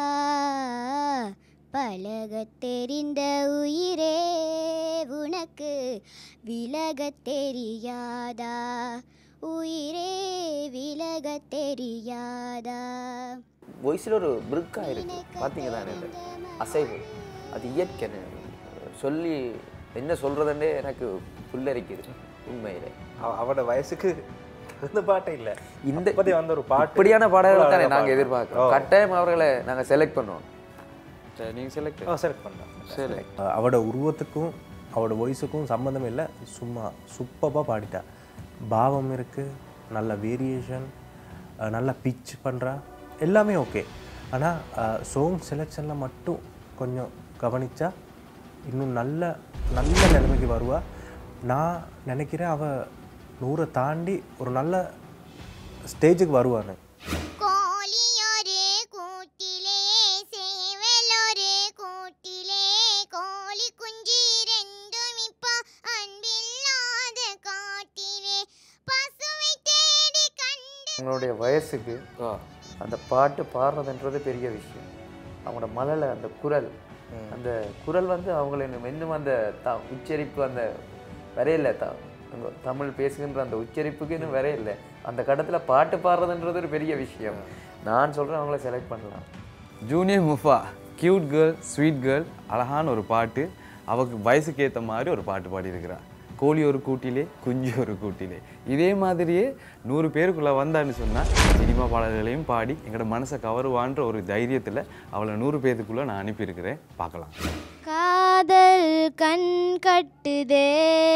பழக தெரிந்த உயிரே உனக்கு விலக தெரியாதா உயிரே விலக தெரியாதா வாய்ஸில் ஒரு பிரிக்காக இருக்கு பார்த்தீங்க தானே இந்த அசைவு அது இயற்கை சொல்லி என்ன சொல்கிறதுன்னே எனக்கு புல்லரிக்குது உண்மையிலே அவ- அவட வயசுக்கு தகுந்த பாட்டே இல்ல இந்த அப்போதே வந்த ஒரு பாட்டு இப்படியான பாடல்கள் தானே அவ்வளவு நாங்கள் பாட்டு. எதிர்பார்க்கிறோம் ஓ. கட்டாயம் அவர்களை நாங்கள் செலக்ட் பண்ணுவோம் நீங்கள் செலக்ட் ஆ செலக்ட் பண்ணலாம் சரி அஹ் அவட உருவத்துக்கும் அவட வாய்ஸுக்கும் சம்மந்தம் இல்லை சும்மா சூப்பராக பாடிட்டா பாவம் இருக்குது நல்ல வேரியேஷன் நல்ல பிச் பண்ணுறா எல்லாமே ஓகே ஆனால் சாங் செலெக்ஷனில் மட்டும் கொஞ்சம் கவனிச்சா இன்னும் நல்ல நல்ல நிலைமைக்கு வருவா நான் நினைக்கிறேன் அவ நூறை தாண்டி ஒரு நல்ல ஸ்டேஜுக்கு வருவான்னு கோழியொரு கூட்டிலே சேவலொரு கூட்டிலே கோழி குஞ்சு ரெண்டும் இப்போ அன்பில்லாத காட்டிலே பசுவை தேடி கண்டு அவங்களுடைய வயசுக்கு அந்த பாட்டு பாடுறதுன்றது பெரிய விஷயம் அவங்களோட மழலை அந்த குரல் அந்த குரல் வந்து அவங்களை இன்னும் இன்னும் அந்த த உச்சரிப்பு அந்த வரையில த அந்த தமிழ் பேசுகின்ற அந்த உச்சரிப்புக்கு இன்னும் வரையில அந்த கடத்தில் பாட்டு பாடுறதுன்றது ஒரு பெரிய விஷயம் நான் சொல்கிறேன் அவங்கள செலக்ட் பண்ணலாம் junior Mufa cute girl sweet girl அழகான ஒரு பாட்டு அவக்கு வயசுக்கு ஏற்ற மாதிரி ஒரு பாட்டு பாடியிருக்கிறா கோழி ஒரு கூட்டிலே குஞ்சு ஒரு கூட்டிலே இதே மாதிரியே நூறு பேருக்குள்ளே வந்தான்னு சொன்னால் சினிமா பாடல்களையும் பாடி எங்களோட மனசை கவருவான்ற ஒரு தைரியத்தில் அவளை நூறு பேருக்குள்ளே நான் அனுப்பியிருக்கிறேன் பார்க்கலாம் காதல் கண் கட்டுதே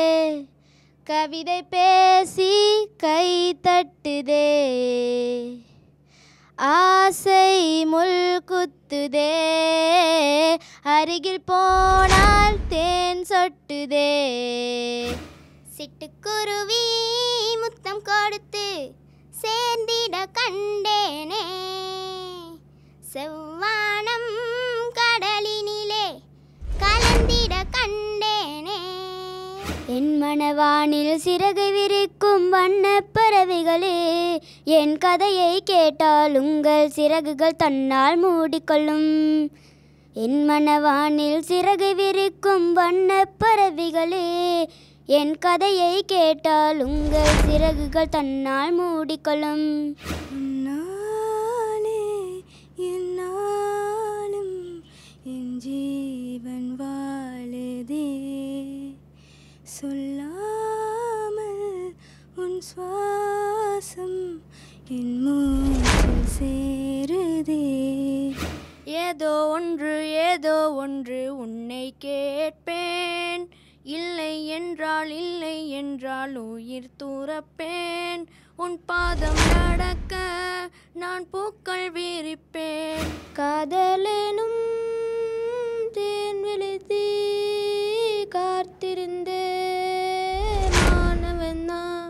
கவிதை பேசி கை தட்டுதே ஆசை முள் குத்துதே அருகில் போனால் தேன் சொட்டுதே சிட்டுக்குருவி முத்தம் கொடுத்து சேர்ந்திட கண்டேனே செவ்வானம் கடலினிலே கலந்திட கண்டேனே என் மனவானில் சிறகு விரிக்கும் வண்ணப் பறவைகளே என் கதையை கேட்டால் உங்கள் சிறகுகள் தன்னால் மூடிக்கொள்ளும் என் மனவானில் சிறகு விரிக்கும் வண்ணப் பறவைகளே என் கதையை கேட்டால் உங்கள் சிறகுகள் தன்னால் மூடிக்கொள்ளும் என்னாலும் என் ஜீவன் வாழுதே சொல்லாமல் உன் சுவாசம் என் மூச்சில் சேருதே ஏதோ ஒன்று ஏதோ ஒன்று உன்னை கேட்பேன் இல்லை என்றால் இல்லை என்றால் உயிர் தூரப்பேன் உன் பாதம் நடக்க நான் பூக்கள் விரிப்பேன் காதலெனும் தேன் விழுதி காத்திருந்தே மாணவன்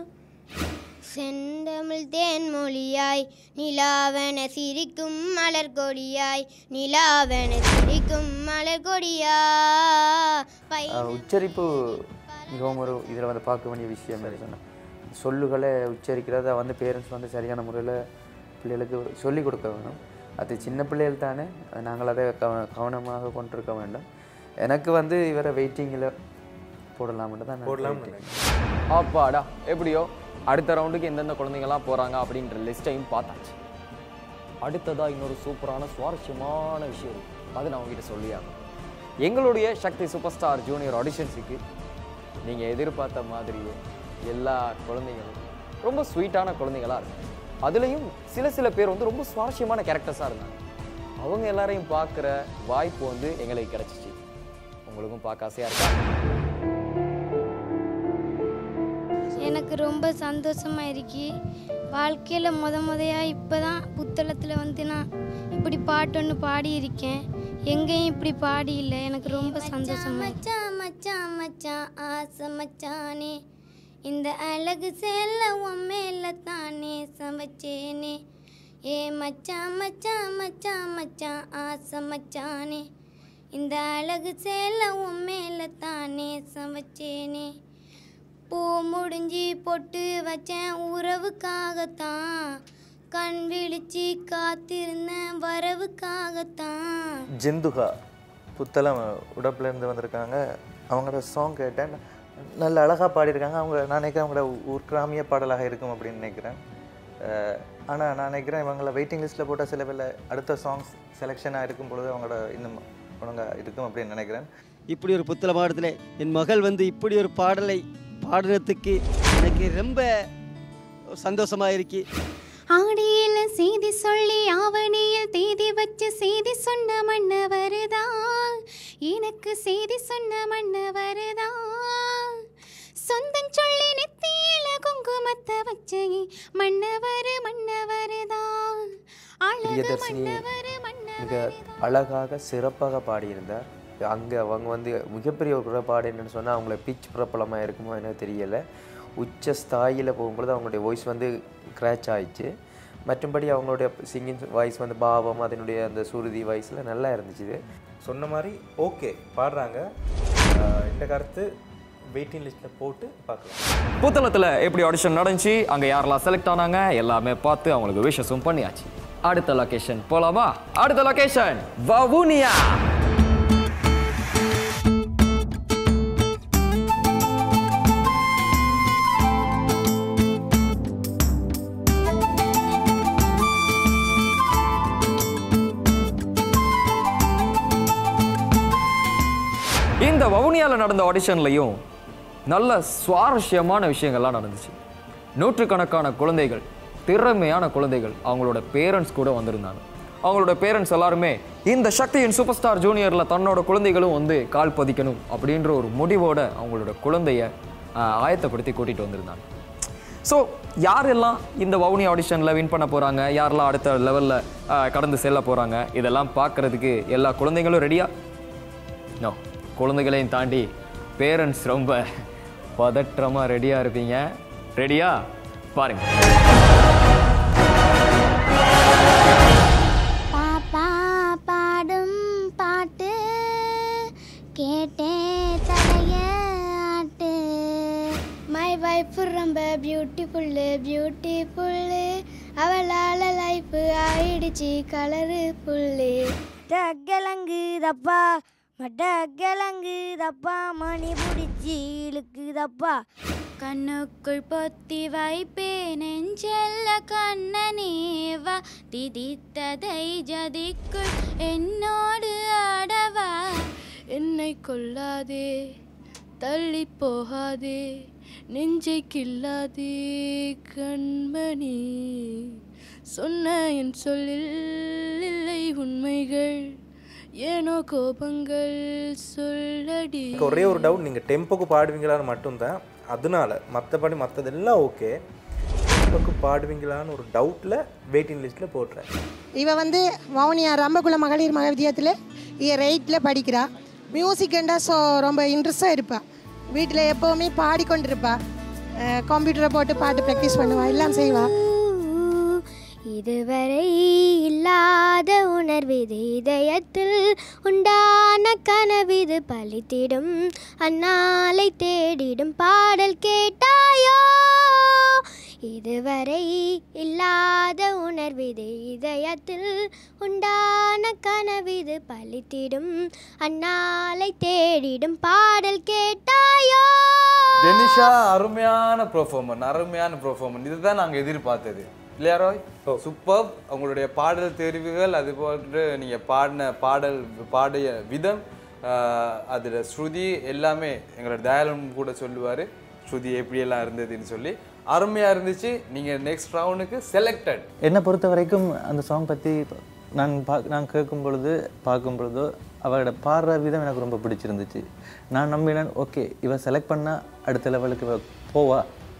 செந்தமிழ் தேன்மொழியாய் நிலாவென சிரிக்கும் மலர் கொடியாய் நிலாவென சிரிக்கும் மலர் கொடியா பை அஹ் உச்சரிப்பு மிகவும் ஒரு இதில் வந்து பார்க்க வேண்டிய விஷயம் சொன்னேன் சொல்லுகளை உச்சரிக்கிறத வந்து பேரண்ட்ஸ் வந்து சரியான முறையில் பிள்ளைகளுக்கு சொல்லிக் கொடுக்க வேணும் அது சின்ன பிள்ளைகள் தானே அது நாங்கள் அதை கவ கவனமாக கொண்டிருக்க வேண்டும் எனக்கு வந்து இவரை வெயிட்டிங்கில் போடலாம்னு தான் நான் போடலாம்னு waiting. அப்பாடா எப்படியோ அடுத்த ரவுண்டுக்கு எந்தெந்த குழந்தைங்கலாம் போகிறாங்க அப்படின்ற லிஸ்ட்டையும் பார்த்தாச்சு அடுத்ததாக இன்னொரு சூப்பரான சுவாரஸ்யமான விஷயம் இருக்கு. அது நான் உங்ககிட்ட சொல்லியாகும் எங்களுடைய சக்தி சூப்பர் ஸ்டார் ஜூனியர் ஆடிஷன்ஸுக்கு நீங்கள் எதிர்பார்த்த மாதிரியே எல்லா குழந்தைங்களும் ரொம்ப ஸ்வீட்டான குழந்தைங்களா இருக்கு அதுலேயும் சில சில பேர் வந்து ரொம்ப சுவாரஸ்யமான கேரக்டர்ஸாக இருந்தாங்க அவங்க எல்லாரையும் பார்க்குற வாய்ப்பு வந்து எங்களுக்கு கிடைச்சிச்சு உங்களுக்கும் பார்க்க ஆசையாக இருக்கா எனக்கு ரொம்ப சந்தோஷமா இருக்கு வாழ்க்கையில் முத முதையா இப்போ தான் புத்தளத்தில் வந்து நான் இப்படி பாட்டு ஒன்று பாடியிருக்கேன் எங்கேயும் இப்படி பாடி இல்லை எனக்கு ரொம்ப சந்தோஷமா இருக்கு. மச்சான் மச்சான் மச்சான் ஆசை மச்சானே இந்த அழகு சேல உன் மேல தானே சமைச்சேனே ஏ மச்சான் மச்சான் மச்சான் மச்சான் ஆசை மச்சானே இந்த அழகு சேல உன் மேல தானே சமைச்சேனே பூ முடிஞ்சி பொட்டு வச்சேன் உறவுக்காகத்தான் கண் விழிச்சு காத்திருந்தேன் வரவுக்காகத்தான் ஜிந்துகா புத்தளம் உடப்புலேருந்து வந்திருக்காங்க அவங்களோட சாங் கேட்டேன் நல்ல அழகாக பாடியிருக்காங்க அவங்க நான் நினைக்கிறேன் அவங்களோட ஊர் கிராமிய பாடலாக இருக்கும் அப்படின்னு நினைக்கிறேன் ஆனால் நான் நினைக்கிறேன் இவங்கள வெயிட்டிங் லிஸ்ட்டில் போட்ட சில வேளை அடுத்த சாங்ஸ் செலெக்ஷனாக இருக்கும் பொழுது அவங்களோட இன்னும் ஒழுங்காக இருக்கும் அப்படின்னு நினைக்கிறேன் இப்படி ஒரு புத்தள பாடத்தில் என் மகள் வந்து இப்படி ஒரு பாடலை பாடுறதுக்கு எனக்கு ரொம்ப சந்தோஷமாக இருக்கு ஆடியில செய்தி சொல்லி ஆவணியில் தேதி வச்சு செய்தி சொன்ன மன்னவருதா எனக்கு செய்தி சொன்ன மன்னவருதா சொந்தம் சொல்லி நெத்தியில குங்குமத்தை வச்சு மன்னவர் மன்னவருதா அழகு பிரியதர்ஷினி மிக அழகாக சிறப்பாக பாடியிருந்தார் அங்கே அவங்க வந்து மிகப்பெரிய ஒரு குறைபாடு என்னன்னு சொன்னால் அவங்கள பிச் பிரபலமாக இருக்குமோ எனக்கு தெரியலை உச்ச ஸ்தாயில போகும்பொழுது அவங்களுடைய வாய்ஸ் வந்து கிராச் ஆயிடுச்சு மற்றும்படி அவங்களுடைய சிங்கிங் வாய்ஸ் வந்து பாவம் அதனுடைய அந்த சுருதி வாய்ஸில் நல்லா இருந்துச்சு இது சொன்ன மாதிரி ஓகே பாடுறாங்க ஆஹ் இந்த கருத்து வெயிட்டிங் லிஸ்ட்டில் போட்டு பார்க்கலாம் புத்தளத்தில் எப்படி ஆடிஷன் நடந்துச்சு அங்கே யாரெல்லாம் செலக்ட் ஆனாங்க எல்லாமே பார்த்து அவங்களுக்கு விஷஸும் பண்ணியாச்சு அடுத்த லொகேஷன் போலாமா அடுத்த லொகேஷன் வவுனியா இந்த வவுனியாவில் நடந்த ஆடிஷன்லையும் நல்ல சுவாரஸ்யமான விஷயங்கள்லாம் நடந்துச்சு நூற்றுக்கணக்கான குழந்தைகள் திறமையான குழந்தைகள் அவங்களோட பேரண்ட்ஸ் கூட வந்திருந்தாங்க அவங்களோட பேரண்ட்ஸ் எல்லாருமே இந்த சக்தியின் சூப்பர் ஸ்டார் ஜூனியரில் தன்னோட குழந்தைகளும் வந்து கால் பதிக்கணும் அப்படின்ற ஒரு முடிவோட அவங்களோட குழந்தைய ஆஹ், ஆயத்தப்படுத்தி கூட்டிகிட்டு வந்திருந்தாங்க ஸோ யாரெல்லாம் இந்த வவுனி ஆடிஷனில் வின் பண்ண போகிறாங்க யாரெல்லாம் அடுத்த லெவலில் கடந்து செல்ல போகிறாங்க இதெல்லாம் பார்க்குறதுக்கு எல்லா குழந்தைங்களும் ரெடியா நோ குழந்தைகளையும் தாண்டி பேரண்ட்ஸ் ரொம்ப பதற்றமாக ரெடியாக இருப்பீங்க ரெடியா பாருங்க பாப்பா பாடும் பாட்டு கேட்டே தலைய ஆட்டு மை வைஃப் ரொம்ப பியூட்டிஃபுல்லு பியூட்டிஃபுல்லு அவளால லைஃப் ஆயிடுச்சு கலரு புல்லு கிழங்குதப்பா மட்ட கிழங்குதப்பா மணி பிடிச்சி இழுக்குதப்பா கண்ணுக்குள் பொத்தி வைப்பே நெஞ்செல்ல கண்ணனேவா திதித்ததை ஜதிக்குள் என்னோடு ஆடவா என்னை கொல்லாதே தள்ளி போகாதே நெஞ்சை கில்லாதே கண்மணி சொன்ன என் சொல்லில் இல்லை உண்மைகள் ஏனோ கோபங்கள் சொல்லடி எனக்கு ஒரே ஒரு டவுட் நீங்கள் டெம்போக்கு பாடுவீங்களான்னு மட்டும்தான் அதனால மற்றபடி மற்றதெல்லாம் ஓகே டெம்போக்கு பாடுவீங்களான்னு ஒரு டவுட்டில் வெயிட்டிங் லிஸ்ட்டில் போட்டுறேன் இவ வந்து வவுனியா ரம்பகுல மகளிர் மக வித்தியாலயத்தில் இவ எயிட்டில் படிக்கிறா மியூசிக்கண்டா ஸோ ரொம்ப இன்ட்ரெஸ்டாக இருப்பா வீட்டில் எப்போவுமே பாடிக்கொண்டிருப்பா கம்ப்யூட்டரை போட்டு பாட்டு ப்ராக்டிஸ் பண்ணுவா எல்லாம் செய்வா இதுவரை இல்லாத உணர்விது இதயத்தில் உண்டான கனவிது பலித்திடும் அந்நாளை தேடிடும் பாடல் கேட்டாயோ இதுவரை இல்லாத உணர்விது இதயத்தில் உண்டான கனவிது பலித்திடும் அந்நாளை தேடிடும் பாடல் கேட்டாயோ டெனிஷா அருமையான பெர்ஃபார்மன் அருமையான பெர்ஃபார்மன் இதுதான் நாங்கள் எதிர்பார்த்தது இல்லையா ரோய் சூப்பர் உங்களுடைய பாடல் தெரிவுகள் அது போன்று நீங்கள் பாடின பாடல் பாடிய விதம் அதில் ஸ்ருதி எல்லாமே எங்களோட தயாளன் கூட சொல்லுவார் ஸ்ருதி எப்படியெல்லாம் இருந்ததுன்னு சொல்லி அருமையாக இருந்துச்சு நீங்கள் நெக்ஸ்ட் ரவுண்டுக்கு செலக்டட் என்னை பொறுத்த வரைக்கும் அந்த சாங் பற்றி நான் பா நான் கேட்கும் பொழுது பார்க்கும் பொழுதோ அவளோட பாடுற விதம் எனக்கு ரொம்ப பிடிச்சிருந்துச்சு நான் நம்பினேன் ஓகே இவ செலக்ட் பண்ணால் அடுத்த லெவலுக்கு இவ போவா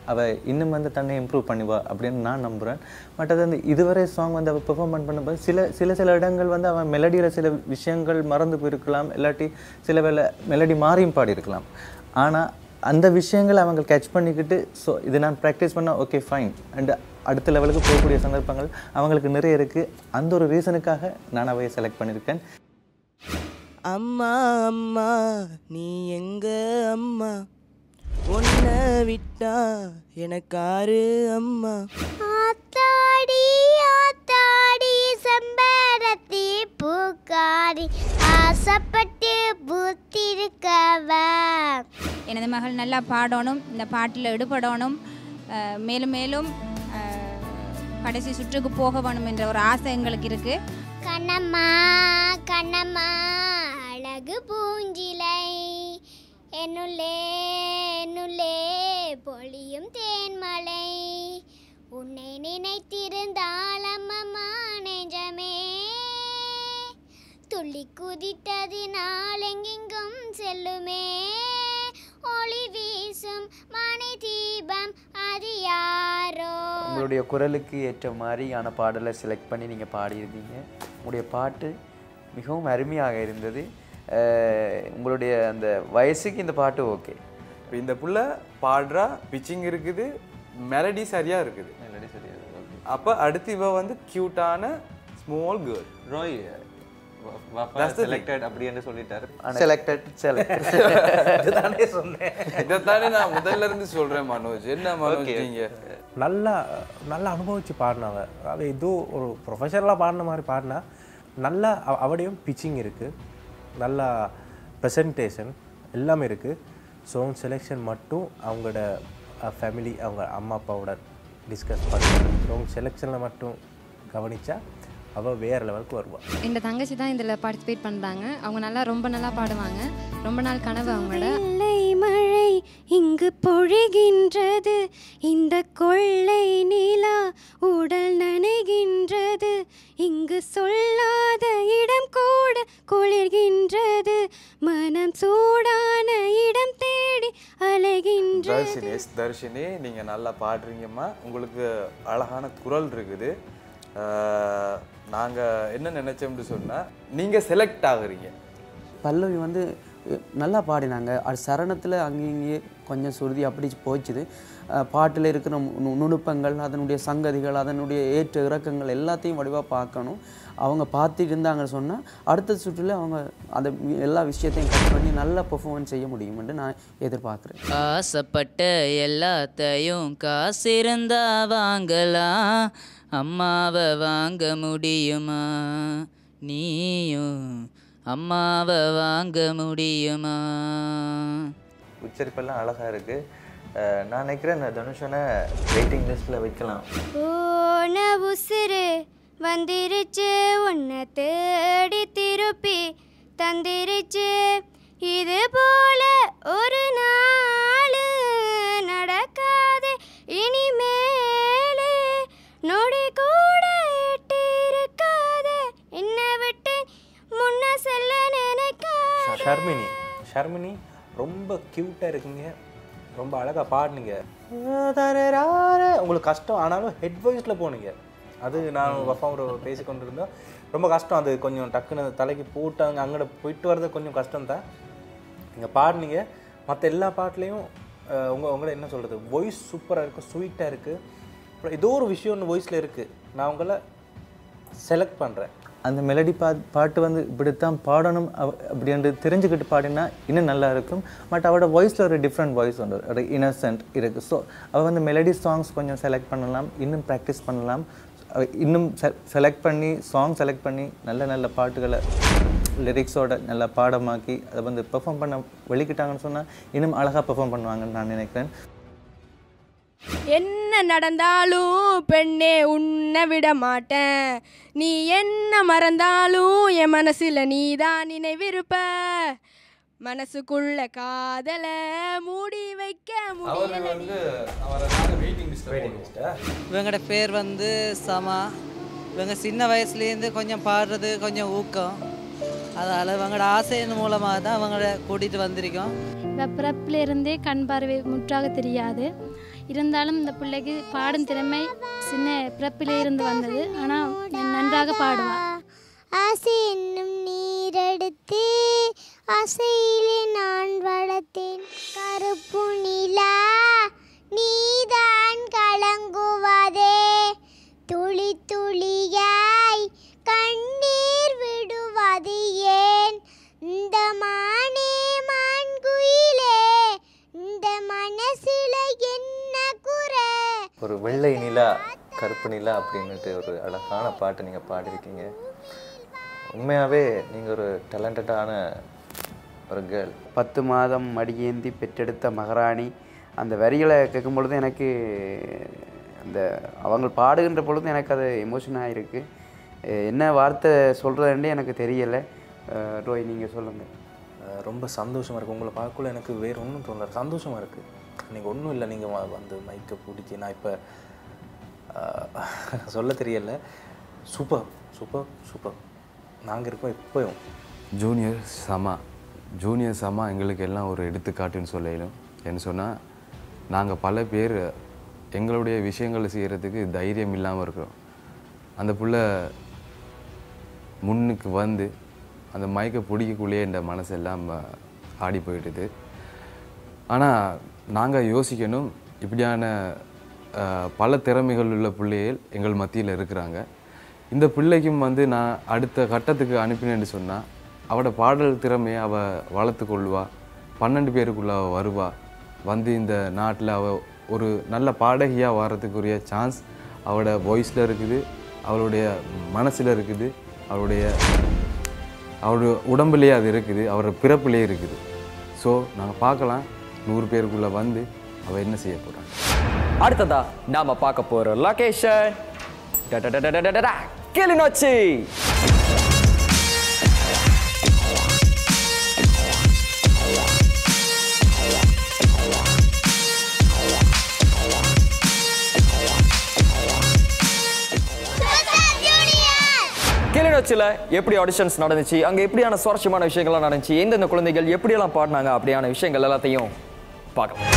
அவள் இன்னும் வந்து தன்னை இம்ப்ரூவ் பண்ணுவா அப்படின்னு நான் நம்புகிறேன் பட் அது வந்து இதுவரை சாங் வந்து அவள் பெர்ஃபார்ம் பண்ணும்போது சில சில சில இடங்கள் வந்து அவன் மெலடியில் சில விஷயங்கள் மறந்து போயிருக்கலாம் இல்லாட்டி சில வேளை மெலடி மாறியும் பாடியிருக்கலாம் ஆனால் அந்த விஷயங்களை அவங்க கேட்ச் பண்ணிக்கிட்டு ஸோ இது நான் ப்ராக்டிஸ் பண்ணால் ஓகே ஃபைன் அண்ட் அடுத்த லெவலுக்கு போகக்கூடிய சந்தர்ப்பங்கள் அவங்களுக்கு நிறைய இருக்குது அந்த ஒரு ரீசனுக்காக நான் அவையை செலக்ட் பண்ணியிருக்கேன் அம்மா அம்மா நீ எங்க அம்மா உன்னை விட்டா எனக்காரு அம்மா ஆத்தாடி ஆத்தாடி செம்பரத்தி பூக்காரி ஆசைப்பட்டு பூத்திருக்கவ எனது மகள் நல்லா பாடணும் இந்த பாட்டில் ஈடுபடணும் அஹ், மேலும் மேலும் அஹ், கடைசி சுற்றுக்கு போக வேணும் என்ற ஒரு ஆசை எங்களுக்கு இருக்குது கண்ணம்மா கண்ணம்மா அழகு பூஞ்சிலை என்னுள்ளே என்னுள்ளே பொழியும் தேன்மலை உன்னை நினைத்திருந்தால் அம்மம்மா நெஞ்சமே துள்ளி குதித்தது நாளெங்கெங்கும் செல்லுமே ஒளி வீசும் மணி தீபம் அது யாரோ உங்களுடைய குரலுக்கு ஏற்ற மாதிரியான பாடலை செலக்ட் பண்ணி நீங்கள் பாடியிருந்தீங்க உங்களுடைய பாட்டு மிகவும் அருமையாக இருந்தது அஹ் உங்களுடைய அந்த வயசுக்கு இந்த பாட்டு ஓகே இப்போ இந்த புள்ள பாடுறா பிச்சிங் இருக்குது மெலடி சரியாக இருக்குது மெலடி சரியாக இருக்குது அப்போ அடுத்து இவ வந்து க்யூட்டான ஸ்மால் கேர்ள் ரோய் செலக்டட் அப்படின்னு சொல்லிட்டாரு செலக்டட் செலக்ட் இதுதானே சொன்னேன் இதைத்தானே நான் முதல்ல இருந்து சொல்றேன் மனோஜ் என்ன மனோஜ் Okay. நீங்க நல்லா நல்லா அனுபவிச்சு பாடினாங்க அவ ஏதோ ஒரு ப்ரொஃபஷனலாக பாடின மாதிரி பாடினா நல்லா அவ- அவடையும் பிச்சிங் இருக்குது நல்லா ப்ரெசன்டேஷன் எல்லாமே இருக்குது சாங் செலெக்ஷன் மட்டும் அவங்களோட ஃபேமிலி அவங்க அம்மா அப்பாவோட டிஸ்கஸ் பண்ணி சாங் செலெக்ஷனில் மட்டும் கவனிச்சா அவள் வேறு லெவலுக்கு வருவாள் எங்கள் தங்கச்சி தான் இதில் பார்ட்டிசிபேட் பண்ணுறாங்க அவங்க நல்லா ரொம்ப நல்லா பாடுவாங்க ரொம்ப நாள் கனவு அவங்களோட வெள்ளை மழை இங்கு பொழிகின்றது இந்த கொள்ளை நிலா உடல் நனைகின்றது இங்கு சொல்லாத இடம் கூட குளிர்கின்றது மனம் சூடான இடம் தேடி அலைகின்றது தர்ஷினி எஸ் தர்ஷினி நீங்க நல்லா பாடுறீங்கம்மா உங்களுக்கு அழகான குரல் இருக்குது அஹ், நாங்க என்ன நினைச்சோம்னு சொன்னா நீங்க செலக்ட் ஆகுறீங்க பல்லவி வந்து அஹ், நல்லா பாடினாங்க அது சரணத்தில் அங்கேயும் இங்கேயும் கொஞ்சம் சுருதி அப்படி போச்சுது பாட்டில் இருக்கிற நு- நுணுப்பங்கள் அதனுடைய சங்கதிகள் அதனுடைய ஏற்ற இறக்கங்கள் எல்லாத்தையும் வடிவாக பார்க்கணும் அவங்க பார்த்துட்டு இருந்தாங்கன்னு சொன்னால் அடுத்த சுற்றில் அவங்க அந்த வி- எல்லா விஷயத்தையும் கட் பண்ணி நல்லா பெர்ஃபார்மன்ஸ் செய்ய முடியும்னு நான் எதிர்பார்க்குறேன் ஆசைப்பட்ட எல்லாத்தையும் காசிருந்தா வாங்கலாம் அம்மாவை வாங்க முடியுமா நீயும் அம்மாவை வாங்க முடியுமா உச்சரிப்பெல்லாம் அழகாக இருக்குது நான் நினைக்கிறேன் இந்த தனுஷனை வெயிட்டிங் லிஸ்ட்டில் வைக்கலாம் போன உசுறு வந்துருச்சு உன்னை தேடி திருப்பி தந்திருச்சு இது போல ஒரு நாள் நடக்காது இனிமேலே நொடி கூட எட்டி இருக்காது என்ன விட்டு முன்ன செல்ல நினைக்காது ஷர்மினி ஷர்மினி ரொம்ப க்யூட்டாக இருக்கீங்க ரொம்ப அழகாக பாடுனீங்க உங்களுக்கு கஷ்டம் ஆனாலும் ஹெட் வாய்ஸில் போனீங்க அது நான் பர்ஃபார்மர் பேசி கொண்டு இருந்தோம் ரொம்ப கஷ்டம் அது கொஞ்சம் டக்குன்னு தலைக்கு போட்டாங்க அங்கே போயிட்டு வர்றது கொஞ்சம் கஷ்டம் தான் நீங்கள் பாடுனீங்க மற்ற எல்லா பாட்டுலேயும் உங்கள் உங்களை என்ன சொல்கிறது வாய்ஸ் சூப்பராக இருக்குது ஸ்வீட்டாக இருக்குது அப்புறம் ஏதோ ஒரு விஷயம் ஒன்று வாய்ஸில் இருக்குது நான் உங்களை செலக்ட் பண்ணுறேன் அந்த மெலடி பா பாட்டு வந்து இப்படித்தான் பாடணும் அவ அப்படின்ட்டு தெரிஞ்சுக்கிட்டு பாடினா இன்னும் நல்லா இருக்கும் பட் அவரோட வாய்ஸில் ஒரு டிஃப்ரெண்ட் வாய்ஸ் உண்டு ஒரு இன்னசென்ட் இருக்குது ஸோ அவள் வந்து மெலடி சாங்ஸ் கொஞ்சம் செலக்ட் பண்ணலாம் இன்னும் ப்ராக்டிஸ் பண்ணலாம் அவ இன்னும் செலக்ட் பண்ணி சாங் செலக்ட் பண்ணி நல்ல நல்ல பாட்டுகளை லிரிக்ஸோட நல்லா பாடமாக்கி அதை வந்து பெர்ஃபார்ம் பண்ண வெளிக்கிட்டாங்கன்னு சொன்னால் இன்னும் அழகாக பெர்ஃபார்ம் பண்ணுவாங்கன்னு நான் நினைக்கிறேன் என்ன நடந்தாலும் பெண்ணே உன்னை விட மாட்டேன் நீ என்ன மறந்தாலும் என் மனசுல நீதான் நினைவிருப்ப மனசுக்குள்ள காதல மூடி வைக்க முடியல இவங்களோட பேர் வந்து சமா இவங்க சின்ன வயசுலேருந்து கொஞ்சம் பாடுறது கொஞ்சம் ஊக்கம் அதால் இவங்களோட ஆசையின் மூலமாக தான் அவங்கள கூட்டிகிட்டு வந்திருக்கோம் இவ பிறப்பிலிருந்தே கண் பார்வை முற்றாக தெரியாது இருந்தாலும் இந்த பிள்ளைக்கு பாடும் திறமை சின்ன பிறப்பிலே இருந்து வந்தது ஆனால் நன்றாக பாடுவாள் ஆசை என்னும் நீரெடுத்து ஆசையிலே நான் வளர்த்தேன் கருப்பு நிலா நீதான் கலங்குவதே துளி துளியாய் கண்ணீர் விடுவது ஏன் இந்த மானே மான்குயிலே இந்த மனசுல என்ன குறை ஒரு வெள்ளை நிலா கருப்பு நிலா அப்படின்னுட்டு ஒரு அழகான பாட்டு நீங்கள் பாடியிருக்கீங்க உண்மையாகவே நீங்கள் ஒரு டேலண்டடான ஒரு கேர்ள் பத்து மாதம் மடியேந்தி பெற்றெடுத்த மகாராணி அந்த வரிகளை கேட்கும் பொழுது எனக்கு அந்த அவங்க பாடுகின்ற பொழுது எனக்கு அது எமோஷனாக இருக்குது என்ன வார்த்தை சொல்கிறதுன்னு எனக்கு தெரியலை அஹ் ரோய் நீங்கள் சொல்லுங்கள் அஹ் ரொம்ப சந்தோஷமாக இருக்குது உங்களை பார்க்கக்குள்ள எனக்கு வேறு ஒன்றும் தோணல சந்தோஷமாக இருக்குது நீங்கள் ஒன்றும் இல்லை நீங்கள் வந்து மைக்கை பிடிச்சி நான் இப்போ சொல்ல தெரியல சூப்பர் சூப்பர் சூப்பர் நாங்கள் இருக்கோம் இப்போயும் ஜூனியர் சமா ஜூனியர் சமா எங்களுக்கு எல்லாம் ஒரு எடுத்துக்காட்டுன்னு சொல்லிடும் என்ன சொன்னால் நாங்கள் பல பேர் எங்களுடைய விஷயங்களை செய்கிறதுக்கு தைரியம் இல்லாமல் இருக்கிறோம் அந்த புள்ள முன்னுக்கு வந்து அந்த மயக்க பிடிக்கக்குள்ளேயே இந்த மனசெல்லாம் அஹ், ஆடி போயிடுது ஆனால் நாங்கள் யோசிக்கணும் இப்படியான அஹ், பல திறமைகள் உள்ள பிள்ளைகள் எங்கள் மத்தியில் இருக்கிறாங்க இந்த பிள்ளைக்கும் வந்து நான் அடுத்த கட்டத்துக்கு அனுப்பினேன்னு சொன்னால் அவட பாடல் திறமையை அவள் வளர்த்து கொள்வா பன்னெண்டு பேருக்குள்ள அவள் வருவா வந்து இந்த நாட்டில் அவள் ஒரு நல்ல பாடகியாக வர்றதுக்குரிய சான்ஸ் அவளோட வாய்ஸில் இருக்குது அவளுடைய மனசில் இருக்குது அவளுடைய அவருடைய உடம்புலேயே அது இருக்குது அவரோட பிறப்புலேயே இருக்குது ஸோ நாங்கள் பார்க்கலாம் நூறு பேருக்குள்ளே வந்து அவள் என்ன செய்ய போகிறாங்க அடுத்ததா நாம பார்க்க போற லொகேஷன் கிளிநொச்சி கிளிநொச்சியில் எப்படி ஆடிஷன்ஸ் நடந்துச்சு அங்கே எப்படியான சுவாரஸ்யமான விஷயங்கள்லாம் நடந்துச்சு எந்தெந்த குழந்தைகள் எப்படியெல்லாம் பாடினாங்க அப்படியான விஷயங்கள் எல்லாத்தையும் பார்க்கலாம்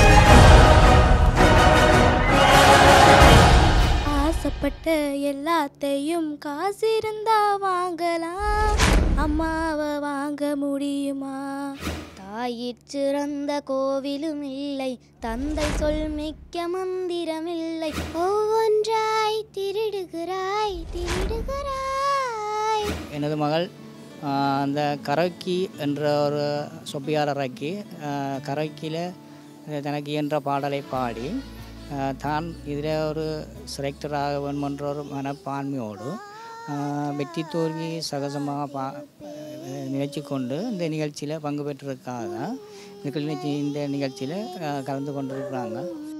ஆசைப்பட்ட எல்லாத்தையும் காசு இருந்தா வாங்கலாம் அம்மாவை வாங்க முடியுமா தாயிற் சிறந்த கோவிலும் இல்லை தந்தை சொல் மிக்க மந்திரமில்லை ஒவ்வொன்றாய் திருடுகிறாய் திருடுகிறாய் எனது மகள் ஆஹ், அந்த கரோக்கி என்ற ஒரு சொப்பியார் இறக்கி கரோக்கியில் தனக்கு இயன்ற பாடலை பாடி ஆஹ், தான் இதில் ஒரு செலக்டராக வேண்டும் என்ற ஒரு மனப்பான்மையோடு ஆஹ், வெற்றி தோல்வி சகஜமாக பா நினைச்சு கொண்டு இந்த நிகழ்ச்சியில் பங்கு பெற்றிருக்காங்க இந்த நிகழ்ச்சி இந்த நிகழ்ச்சியில் ஆஹ், கலந்து கொண்டிருக்கிறாங்க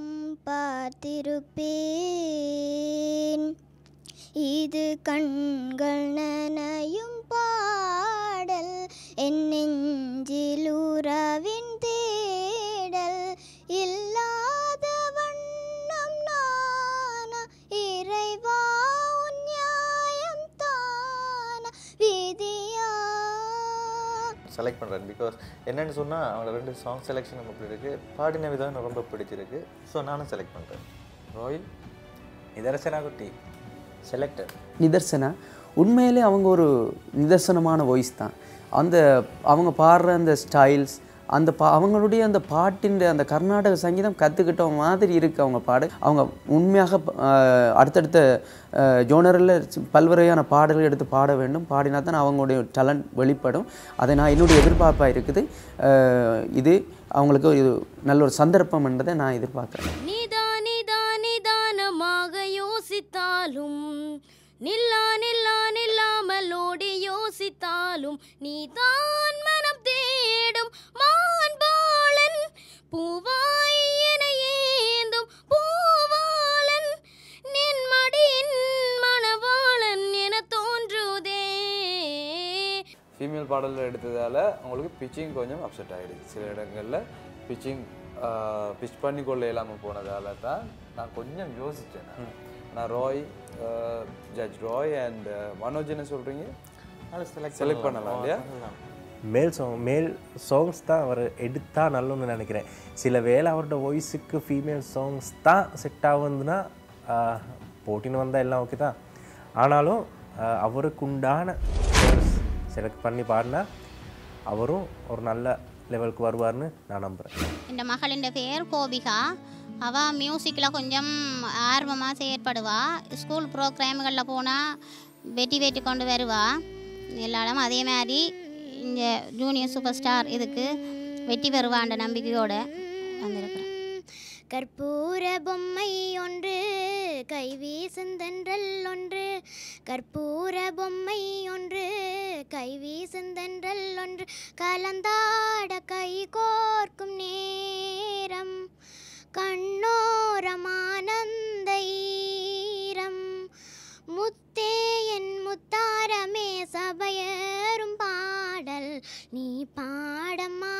பார்த்திருப்பேன் இது கண்கள் நனையும் பாடல் என் நெஞ்சில் உறவின் தேடல் இல்லாத வண்ணம் நானா இறைவா உன் நியாயம் தானா விதியா செலக்ட் பண்ணுறேன் பிகாஸ் என்னன்னு சொன்னால் அவங்களோட ரெண்டு சாங் செலெக்ஷன் அப்படி இருக்குது பாடின விதம் எனக்கு ரொம்ப பிடிச்சிருக்கு ஸோ நானும் செலக்ட் பண்ணுறேன் ரோய் நிதர்சனா குட்டி செலக்டர் நிதர்சனா உண்மையிலே அவங்க ஒரு நிதர்சனமான வாய்ஸ் தான் அந்த அவங்க பாடுற அந்த ஸ்டைல்ஸ் அந்த பா அவங்களுடைய அந்த பாட்டின் அந்த கர்நாடக சங்கீதம் கற்றுக்கிட்ட மாதிரி இருக்குது அவங்க பாடு அவங்க உண்மையாக ஆஹ், அடுத்தடுத்த ஜோனரில் பல்வகையான பாடல்கள் எடுத்து பாட வேண்டும் பாடினா தான் அவங்களுடைய டேலண்ட் வெளிப்படும் அதை நான் என்னுடைய எதிர்பார்ப்பாக இருக்குது ஆஹ், இது அவங்களுக்கு ஒரு நல்ல ஒரு சந்தர்ப்பம் என்பதை நான் எதிர்பார்க்குறேன் நிதா நிதா நிதானமாக யோசித்தாலும் நில்லா நில்லா நில்லாமல் ஓடி யோசித்தாலும் நீதான் மனம் தேடும் மான்பாளன் பூவாய் என ஏந்தும் பூவாளன் நின் மடியின் மணவாளன் என தோன்றுதே ஃபீமேல் பாடலில் எடுத்ததால் அவங்களுக்கு பிச்சிங் கொஞ்சம் அப்செட் ஆகிடுச்சு சில இடங்களில் பிச்சிங் பிச் பண்ணி கொள்ள இல்லாமல் போனதால தான் நான் கொஞ்சம் யோசித்தேன் நான். நான் ராய் ஜட்ஜ் ராய் அண்ட் மனோஜ் என்ன சொல்கிறீங்க அது select செலக்ட் பண்ணலாம். பண்ணலாம் இல்லையா பண்ணலாம். மேல் சாங் மேல் சாங்ஸ் தான் அவர் எடுத்தா நல்லோன்னு நினைக்கிறேன் சில வேளை அவரோட வாய்ஸுக்கு ஃபீமேல் சாங்ஸ் தான் செட் ஆகுதுன்னா போட்டின்னு வந்தால் எல்லாம் ஓகே தான் ஆனாலும் ஆஹ், அவருக்கு உண்டான செலக்ட் பண்ணி பாடினா அவரும் ஒரு நல்ல லெவலுக்கு வருவார்னு நான் நம்புகிறேன் இந்த மகளின் பேர் கோபிகா அவள் மியூசிக்கில் கொஞ்சம் ஆர்வமாக செயற்படுவா ஸ்கூல் ப்ரோக்ராம்களில் போனால் வெட்டி வெட்டி கொண்டு வருவா எல்லாரும் அதே மாதிரி இந்த ஜூனியர் சூப்பர் ஸ்டார் இதுக்கு வெட்டி வருவான்ற நம்பிக்கையோடு வந்திருக்கிறேன் கற்பூர பொம்மை ஒன்று கைவீசுந்தன்றல் ஒன்று கற்பூர பொம்மை ஒன்று கைவீசுந்தன்றல் ஒன்று கலந்தாட கை கோர்க்கும் நேரம் கண்ணோரமானந்த ஈரம் முத்தே என் முத்தாரமே சபையரும் பாடல் நீ பாடம்மா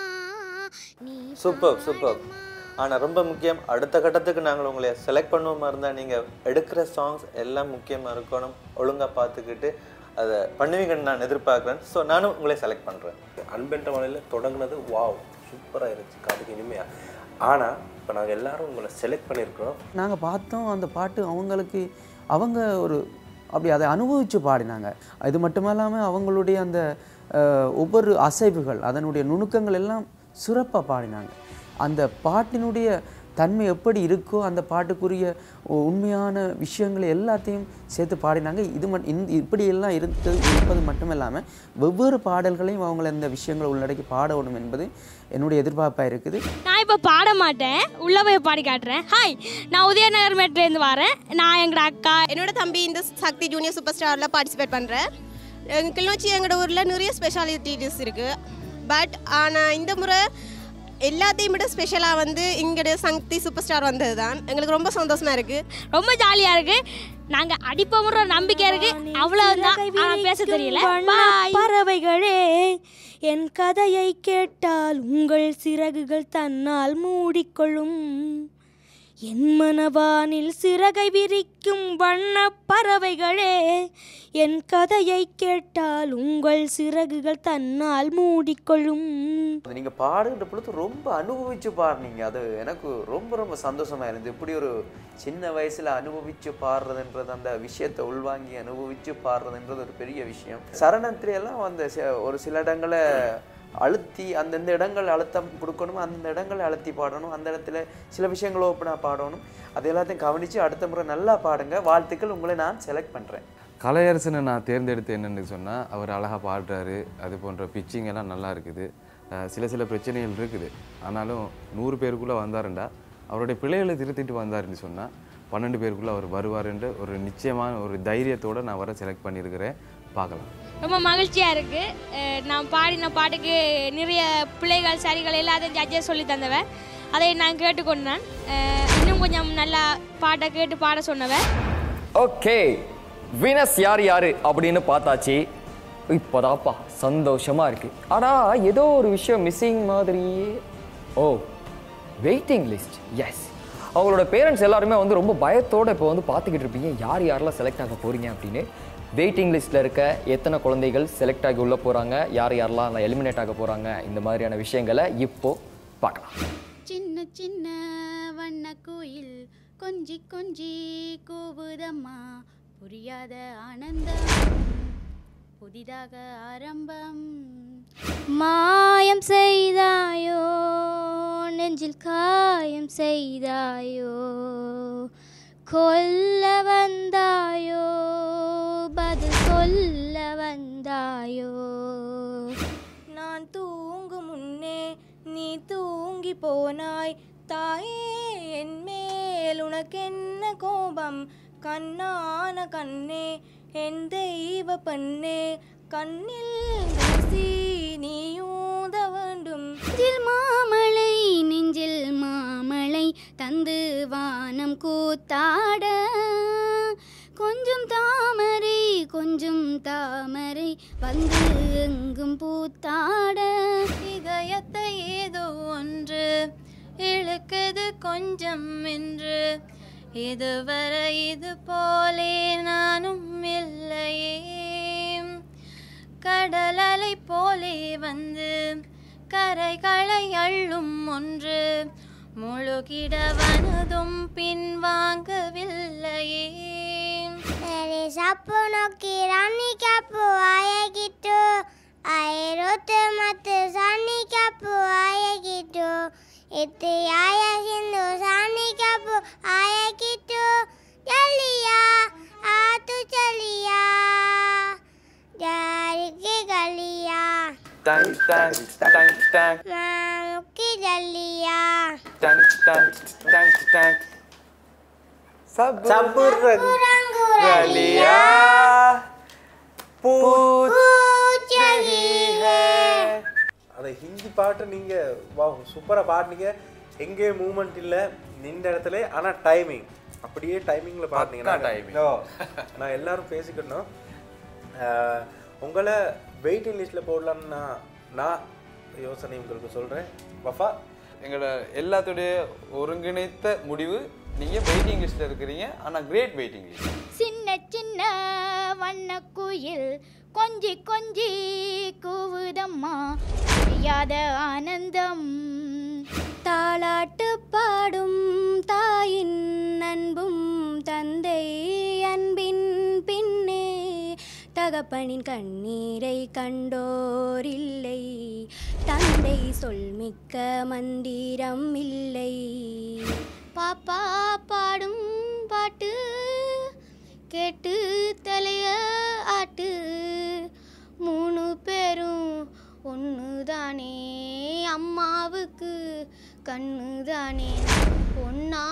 நீ சூப்பர் சூப்பர் ஆனால் ரொம்ப முக்கியம் அடுத்த கட்டத்துக்கு நாங்கள் உங்களை செலக்ட் பண்ணுவோமா இருந்தால் நீங்கள் எடுக்கிற சாங்ஸ் எல்லாம் முக்கியமாக இருக்கணும் ஒழுங்காக பார்த்துக்கிட்டு அதை பண்ணுவீங்கன்னு நான் எதிர்பார்க்குறேன் ஸோ நானும் உங்களை செலக்ட் பண்ணுறேன் அன்பென்ற மலையில் தொடங்குனது வாவ் சூப்பராக இருந்துச்சு காதுக்கு இனிமையாக ஆனால் இப்போ நாங்கள் எல்லாரும் உங்களை செலக்ட் பண்ணியிருக்கிறோம் நாங்கள் பார்த்தோம் அந்த பாட்டு அவங்களுக்கு அவங்க ஒரு அப்படி அதை அனுபவித்து பாடினாங்க இது மட்டும் இல்லாமல் அவங்களுடைய அந்த அஹ், ஒவ்வொரு அசைவுகள் அதனுடைய நுணுக்கங்கள் எல்லாம் சிறப்பாக பாடினாங்க அந்த பாட்டினுடைய தன்மை எப்படி இருக்கோ அந்த பாட்டுக்குரிய உ- உண்மையான விஷயங்களை எல்லாத்தையும் சேர்த்து பாடினாங்க இது மட் இந்த இப்படியெல்லாம் இருந்து இருப்பது மட்டும் இல்லாமல் வெவ்வேறு பாடல்களையும் அவங்கள இந்த விஷயங்களை உள்ளடக்கி பாடணும் என்பது என்னுடைய எதிர்பார்ப்பாக இருக்குது நான் இப்போ பாட மாட்டேன் உள்ளே போய் பாடி காட்டுறேன் ஹாய் நான் உதயநகர் மெட்லேருந்து வரேன் நான் எங்களோட அக்கா என்னோட தம்பி இந்த சக்தி ஜூனியர் சூப்பர் ஸ்டாரில் பார்ட்டிசிபேட் பண்ணுறேன் எங்கள் கிளிநொச்சி எங்களோட ஊரில் நிறைய ஸ்பெஷாலிட்டிஸ் இருக்குது பட் ஆனால் இந்த முறை எல்லாத்தையும் விட ஸ்பெஷலாக வந்து இங்கோட சக்தி சூப்பர் ஸ்டார் வந்தது தான் எங்களுக்கு ரொம்ப சந்தோஷமாக இருக்குது ரொம்ப ஜாலியாக இருக்கு நாங்கள் அடிப்போம்ன்ற நம்பிக்கை இருக்கு அவ்வளவுதான் ஆனால் பேச தெரியல பாய் பறவைகளே என் கதையை கேட்டால் உங்கள் சிறகுகள் தன்னால் மூடிக்கொள்ளும் என் மனவானில் சிறகை விரிக்கும் வண்ணப் பறவைகளே என் கதையை கேட்டால் உங்கள் சிறகுகள் தன்னால் மூடிக்கொள்ளும் அது நீங்கள் பாடுகின்ற பொழுது ரொம்ப அனுபவிச்சு பாடுனீங்க அது எனக்கு ரொம்ப ரொம்ப சந்தோஷமா இருந்தது இப்படி ஒரு சின்ன வயசுல அனுபவிச்சு பாடுறதுன்றது அந்த விஷயத்தை உள்வாங்கி அனுபவிச்சு பாடுறதுன்றது ஒரு பெரிய விஷயம் சரணத்துல எல்லாம் அந்த ச- ஒரு சில இடங்களை அழுத்தி அந்தந்த இடங்கள் அழுத்தம் கொடுக்கணும் அந்த இடங்களை அழுத்தி பாடணும் அந்த இடத்துல சில விஷயங்களை ஓப்பனாக பாடணும் அது எல்லாத்தையும் கவனித்து அடுத்த முறை நல்லா பாடுங்க வாழ்த்துக்கள் உங்களை நான் செலக்ட் பண்ணுறேன் கலையரசனை நான் தேர்ந்தெடுத்து என்னன்னு சொன்னால் அவர் அழகாக பாடுறாரு அது போன்ற பிச்சிங் எல்லாம் நல்லா இருக்குது அஹ் சில சில பிரச்சனைகள் இருக்குது ஆனாலும் நூறு பேருக்குள்ளே வந்தாருண்டா அவருடைய பிள்ளைகளை திருத்திட்டு வந்தாருன்னு சொன்னால் பன்னெண்டு பேருக்குள்ளே அவர் வருவாருன்ற ஒரு நிச்சயமான ஒரு தைரியத்தோடு நான் வர செலக்ட் பண்ணியிருக்கிறேன் பார்க்கலாம் ரொம்ப மகிழ்ச்சியாக இருக்குது நான் பாடின பாட்டுக்கு நிறைய பிள்ளைகள் சரிகள் எல்லாத்தையும் ஜட்ஜஸ் சொல்லி தந்தவன் அதை நான் கேட்டுக்கொண்டேன் அஹ் இன்னும் கொஞ்சம் நல்லா பாட்டை கேட்டு பாட சொன்னவன் ஓகே வினஸ் யார் யாரு அப்படின்னு பார்த்தாச்சு இப்போதாப்பா சந்தோஷமா இருக்கு ஆனா ஏதோ ஒரு விஷயம் மிஸ்ஸிங் மாதிரியே ஓ வெயிட்டிங் லிஸ்ட் எஸ் அவங்களோட பேரண்ட்ஸ் எல்லாருமே வந்து ரொம்ப பயத்தோட இப்போ வந்து பார்த்துக்கிட்டு இருப்பீங்க யார் யாரெல்லாம் செலக்ட் ஆக போறீங்க அப்படின்னு வெயிட்டிங் லிஸ்ட்டில் இருக்க எத்தனை குழந்தைகள் செலக்ட் ஆகி உள்ளே போகிறாங்க யார் யாரெல்லாம் எலிமினேட் ஆக போகிறாங்க இந்த மாதிரியான விஷயங்களை இப்போ பார்க்கலாம் சின்ன சின்ன வண்ண கோயில் கொஞ்சி கொஞ்சி கூவுதம்மா புரியாத ஆனந்தம் புதிதாக ஆரம்பம் மாயம் செய்தாயோ நெஞ்சில் காயம் செய்தாயோ கொல்ல வந்தாயோ பதில் சொல்ல வந்தாயோ நான் தூங்கும் முன்னே நீ தூங்கி போனாய் தாயே என் மேல் உனக்கென்ன கோபம் கண்ணான கண்ணே என் தெய்வ பெண்ணே கண்ணில் தூசி நீயூத வேண்டும் நெஞ்சில் மாமழை நெஞ்சில் மாமழை தந்து வானம் கூத்தாட கொஞ்சம் தாமரை கொஞ்சம் தாமரை வந்து எங்கும் பூத்தாட இதயத்தை ஏதோ ஒன்று இழுக்குது கொஞ்சம் என்று இதுவரை இது போலே நானும் இல்லையே கடலலை போலே வந்து கரைகளை அள்ளும் ஒன்று முழுகிடவனதும் பின்வாங்கவில்லையே Sapu no kirani kapu aya gitu. Airote mate sani kapu aya gitu. Itu aya hindu sani kapu aya gitu. Jalia, atu jalia. Dari ke galia. Tang tang tang tang Mamuki jalia. tang tang tang tang. Sabur Sabur Ralia பூச் அந்த ஹிந்தி பாட்டு நீங்க வா சூப்பரா பாடுனீங்க எங்கே moment இல்ல நின்ற இடத்துல ஆனா டைமிங் அப்படியே டைமிங்ல பாடுனீங்க பக்கா timing. ஓ, நான் எல்லாரும் பேசிக்கணும் அஹ், உங்களை வெயிட்டிங் லிஸ்ட்ல போடலான்னு நான் நான் யோசனை உங்களுக்கு சொல்றேன் வஃபா எங்களோட எல்லாத்துடைய ஒருங்கிணைத்த முடிவு நீங்க வெயிட்டிங் லிஸ்ட்ல இருக்கிறீங்க ஆனா கிரேட் வெயிட்டிங் லிஸ்ட் சின்ன சின்ன வண்ணக்குயில் கொஞ்சி கொஞ்சி கூவுதம்மா புரியாத ஆனந்தம் தாளாட்டு பாடும் தாயின் அன்பும் தந்தை அன்பின் பின்னே தகப்பனின் கண்ணீரை கண்டோரில்லை தந்தை சொல்மிக்க மந்திரம் இல்லை பாப்பா பாடும் பாட்டு கேட்டு தலைய ஆட்டு மூணு பேரும் ஒன்று தானே அம்மாவுக்கு கண்ணு தானே ஒன்னா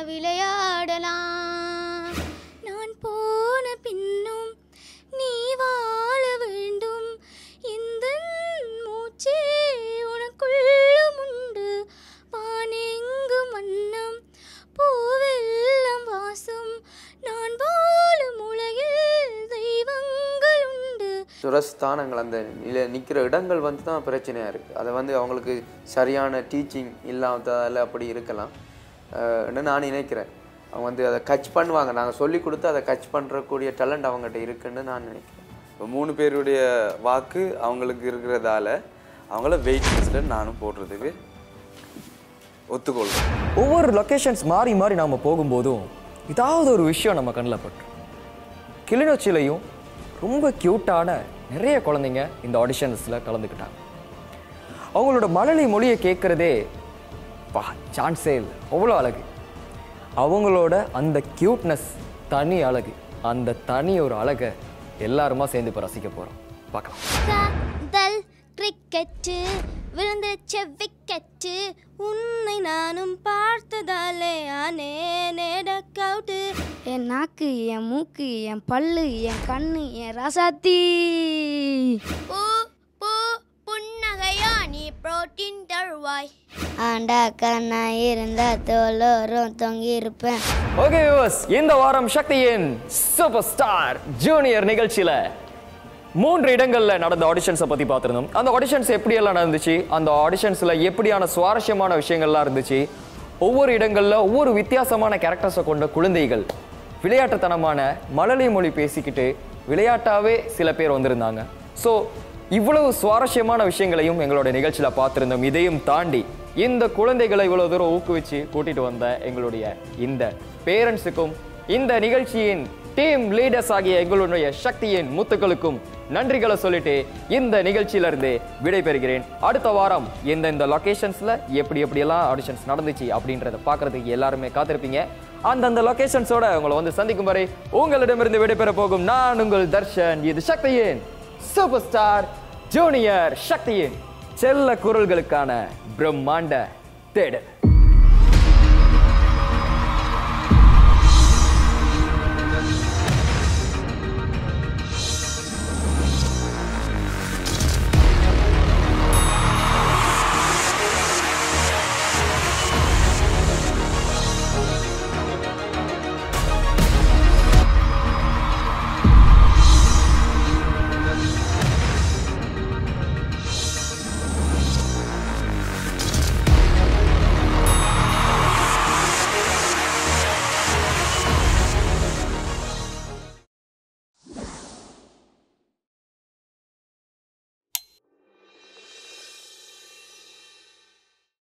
விளையாடலாம் நான் போன பின்னும் நீ வாழ வேண்டும் இந்த மூச்சே உனக்குள்ளும் உண்டு வானெங்கும் வண்ணம் பூவெல்லாம் வாசம் நான் வாழும் உலகில் தெய்வங்கள் உண்டு சுரஸ்தானங்கள் அந்த நில நிற்கிற இடங்கள் வந்து தான் பிரச்சனையாக இருக்குது அதை வந்து அவங்களுக்கு சரியான டீச்சிங் இல்லாததால் அப்படி இருக்கலாம் அஹ் நான் நினைக்கிறேன் அவங்க வந்து அதை கச் பண்ணுவாங்க நாங்கள் சொல்லி கொடுத்து அதை கச் பண்ணுறக்கூடிய டேலண்ட் அவங்ககிட்ட இருக்குன்னு நான் நினைக்கிறேன் இப்போ மூணு பேருடைய வாக்கு அவங்களுக்கு இருக்கிறதால அவங்கள வெயிட் லிஸ்ட்டில் நானும் போடுறதுக்கு ஒத்துக்கொள்கிறேன் ஒவ்வொரு லொக்கேஷன்ஸ் மாறி மாறி நாம் போகும்போதும் ஏதாவது ஒரு விஷயம் நம்ம கண்ணில் பட்டுரும் கிளிநொச்சியிலையும் ரொம்ப க்யூட்டான நிறைய குழந்தைங்க இந்த ஆடிஷன்ஸில் கலந்துக்கிட்டாங்க அவங்களோட மழலை மொழியை கேட்குறதே பா சான்ஸே இல்லை அவ்வளோ அழகு அவங்களோட அந்த க்யூட்னஸ் தனி அழகு அந்த தனி ஒரு அழகை எல்லாருமா சேர்ந்து இப்போ ரசிக்க போகிறோம் பார்க்கலாம் காதல் கிரிக்கெட்டு விழுந்துச்ச விக்கெட்டு உன்னை நானும் பார்த்ததாலே ஆனே நேடக்கவுட்டு என் நாக்கு என் மூக்கு என் பல்லு என் கண்ணு என் ரசாத்தி பூ பூ புன்னகையா நீ புரோட்டீன் தருவாய் ஆண்டாக்கா நான் இருந்தா தோலோரும் தொங்கி இருப்பேன் ஓகே வியூவர்ஸ் இந்த வாரம் சக்தியின் சூப்பர் ஸ்டார் ஜூனியர் நிகழ்ச்சியில மூன்று இடங்கள்ல நடந்த ஆடிஷன்ஸை பத்தி பார்த்திருந்தோம் அந்த ஆடிஷன்ஸ் எப்படியெல்லாம் நடந்துச்சு அந்த ஆடிஷன்ஸ்ல எப்படியான சுவாரஸ்யமான விஷயங்கள்லாம் இருந்துச்சு ஒவ்வொரு இடங்கள்ல ஒவ்வொரு வித்தியாசமான கேரக்டர்ஸை கொண்ட குழந்தைகள் விளையாட்டுத்தனமான மழலை மொழி பேசிக்கிட்டு விளையாட்டாவே சில பேர் வந்திருந்தாங்க ஸோ இவ்வளவு சுவாரஸ்யமான விஷயங்களையும் எங்களோட நிகழ்ச்சியில பார்த்திருந்தோம் இதையும் தாண்டி இந்த குழந்தைகளை இவ்வளவு தூரம் ஊக்குவிச்சு கூட்டிட்டு வந்த எங்களுடைய இந்த பேரண்ட்ஸுக்கும் இந்த நிகழ்ச்சியின் டீம் லீடர்ஸ் ஆகிய எங்களுடைய சக்தியின் முத்துக்களுக்கும் நன்றிகளை சொல்லிட்டு இந்த நிகழ்ச்சியில இருந்து விடைபெறுகிறேன் அடுத்த வாரம் எந்தெந்த லொகேஷன்ஸ்ல எப்படி எப்படியெல்லாம் ஆடிஷன்ஸ் நடந்துச்சு அப்படின்றத பார்க்கறதுக்கு எல்லாருமே காத்திருப்பீங்க அந்தந்த லொகேஷன்ஸோட உங்களை வந்து சந்திக்கும் வரை உங்களிடமிருந்து விடைபெற போகும் நான் உங்கள் தர்ஷன் இது சக்தியின் சூப்பர் ஸ்டார் ஜூனியர் சக்தியின் செல்ல குரல்களுக்கான பிரம்மாண்ட தேடல்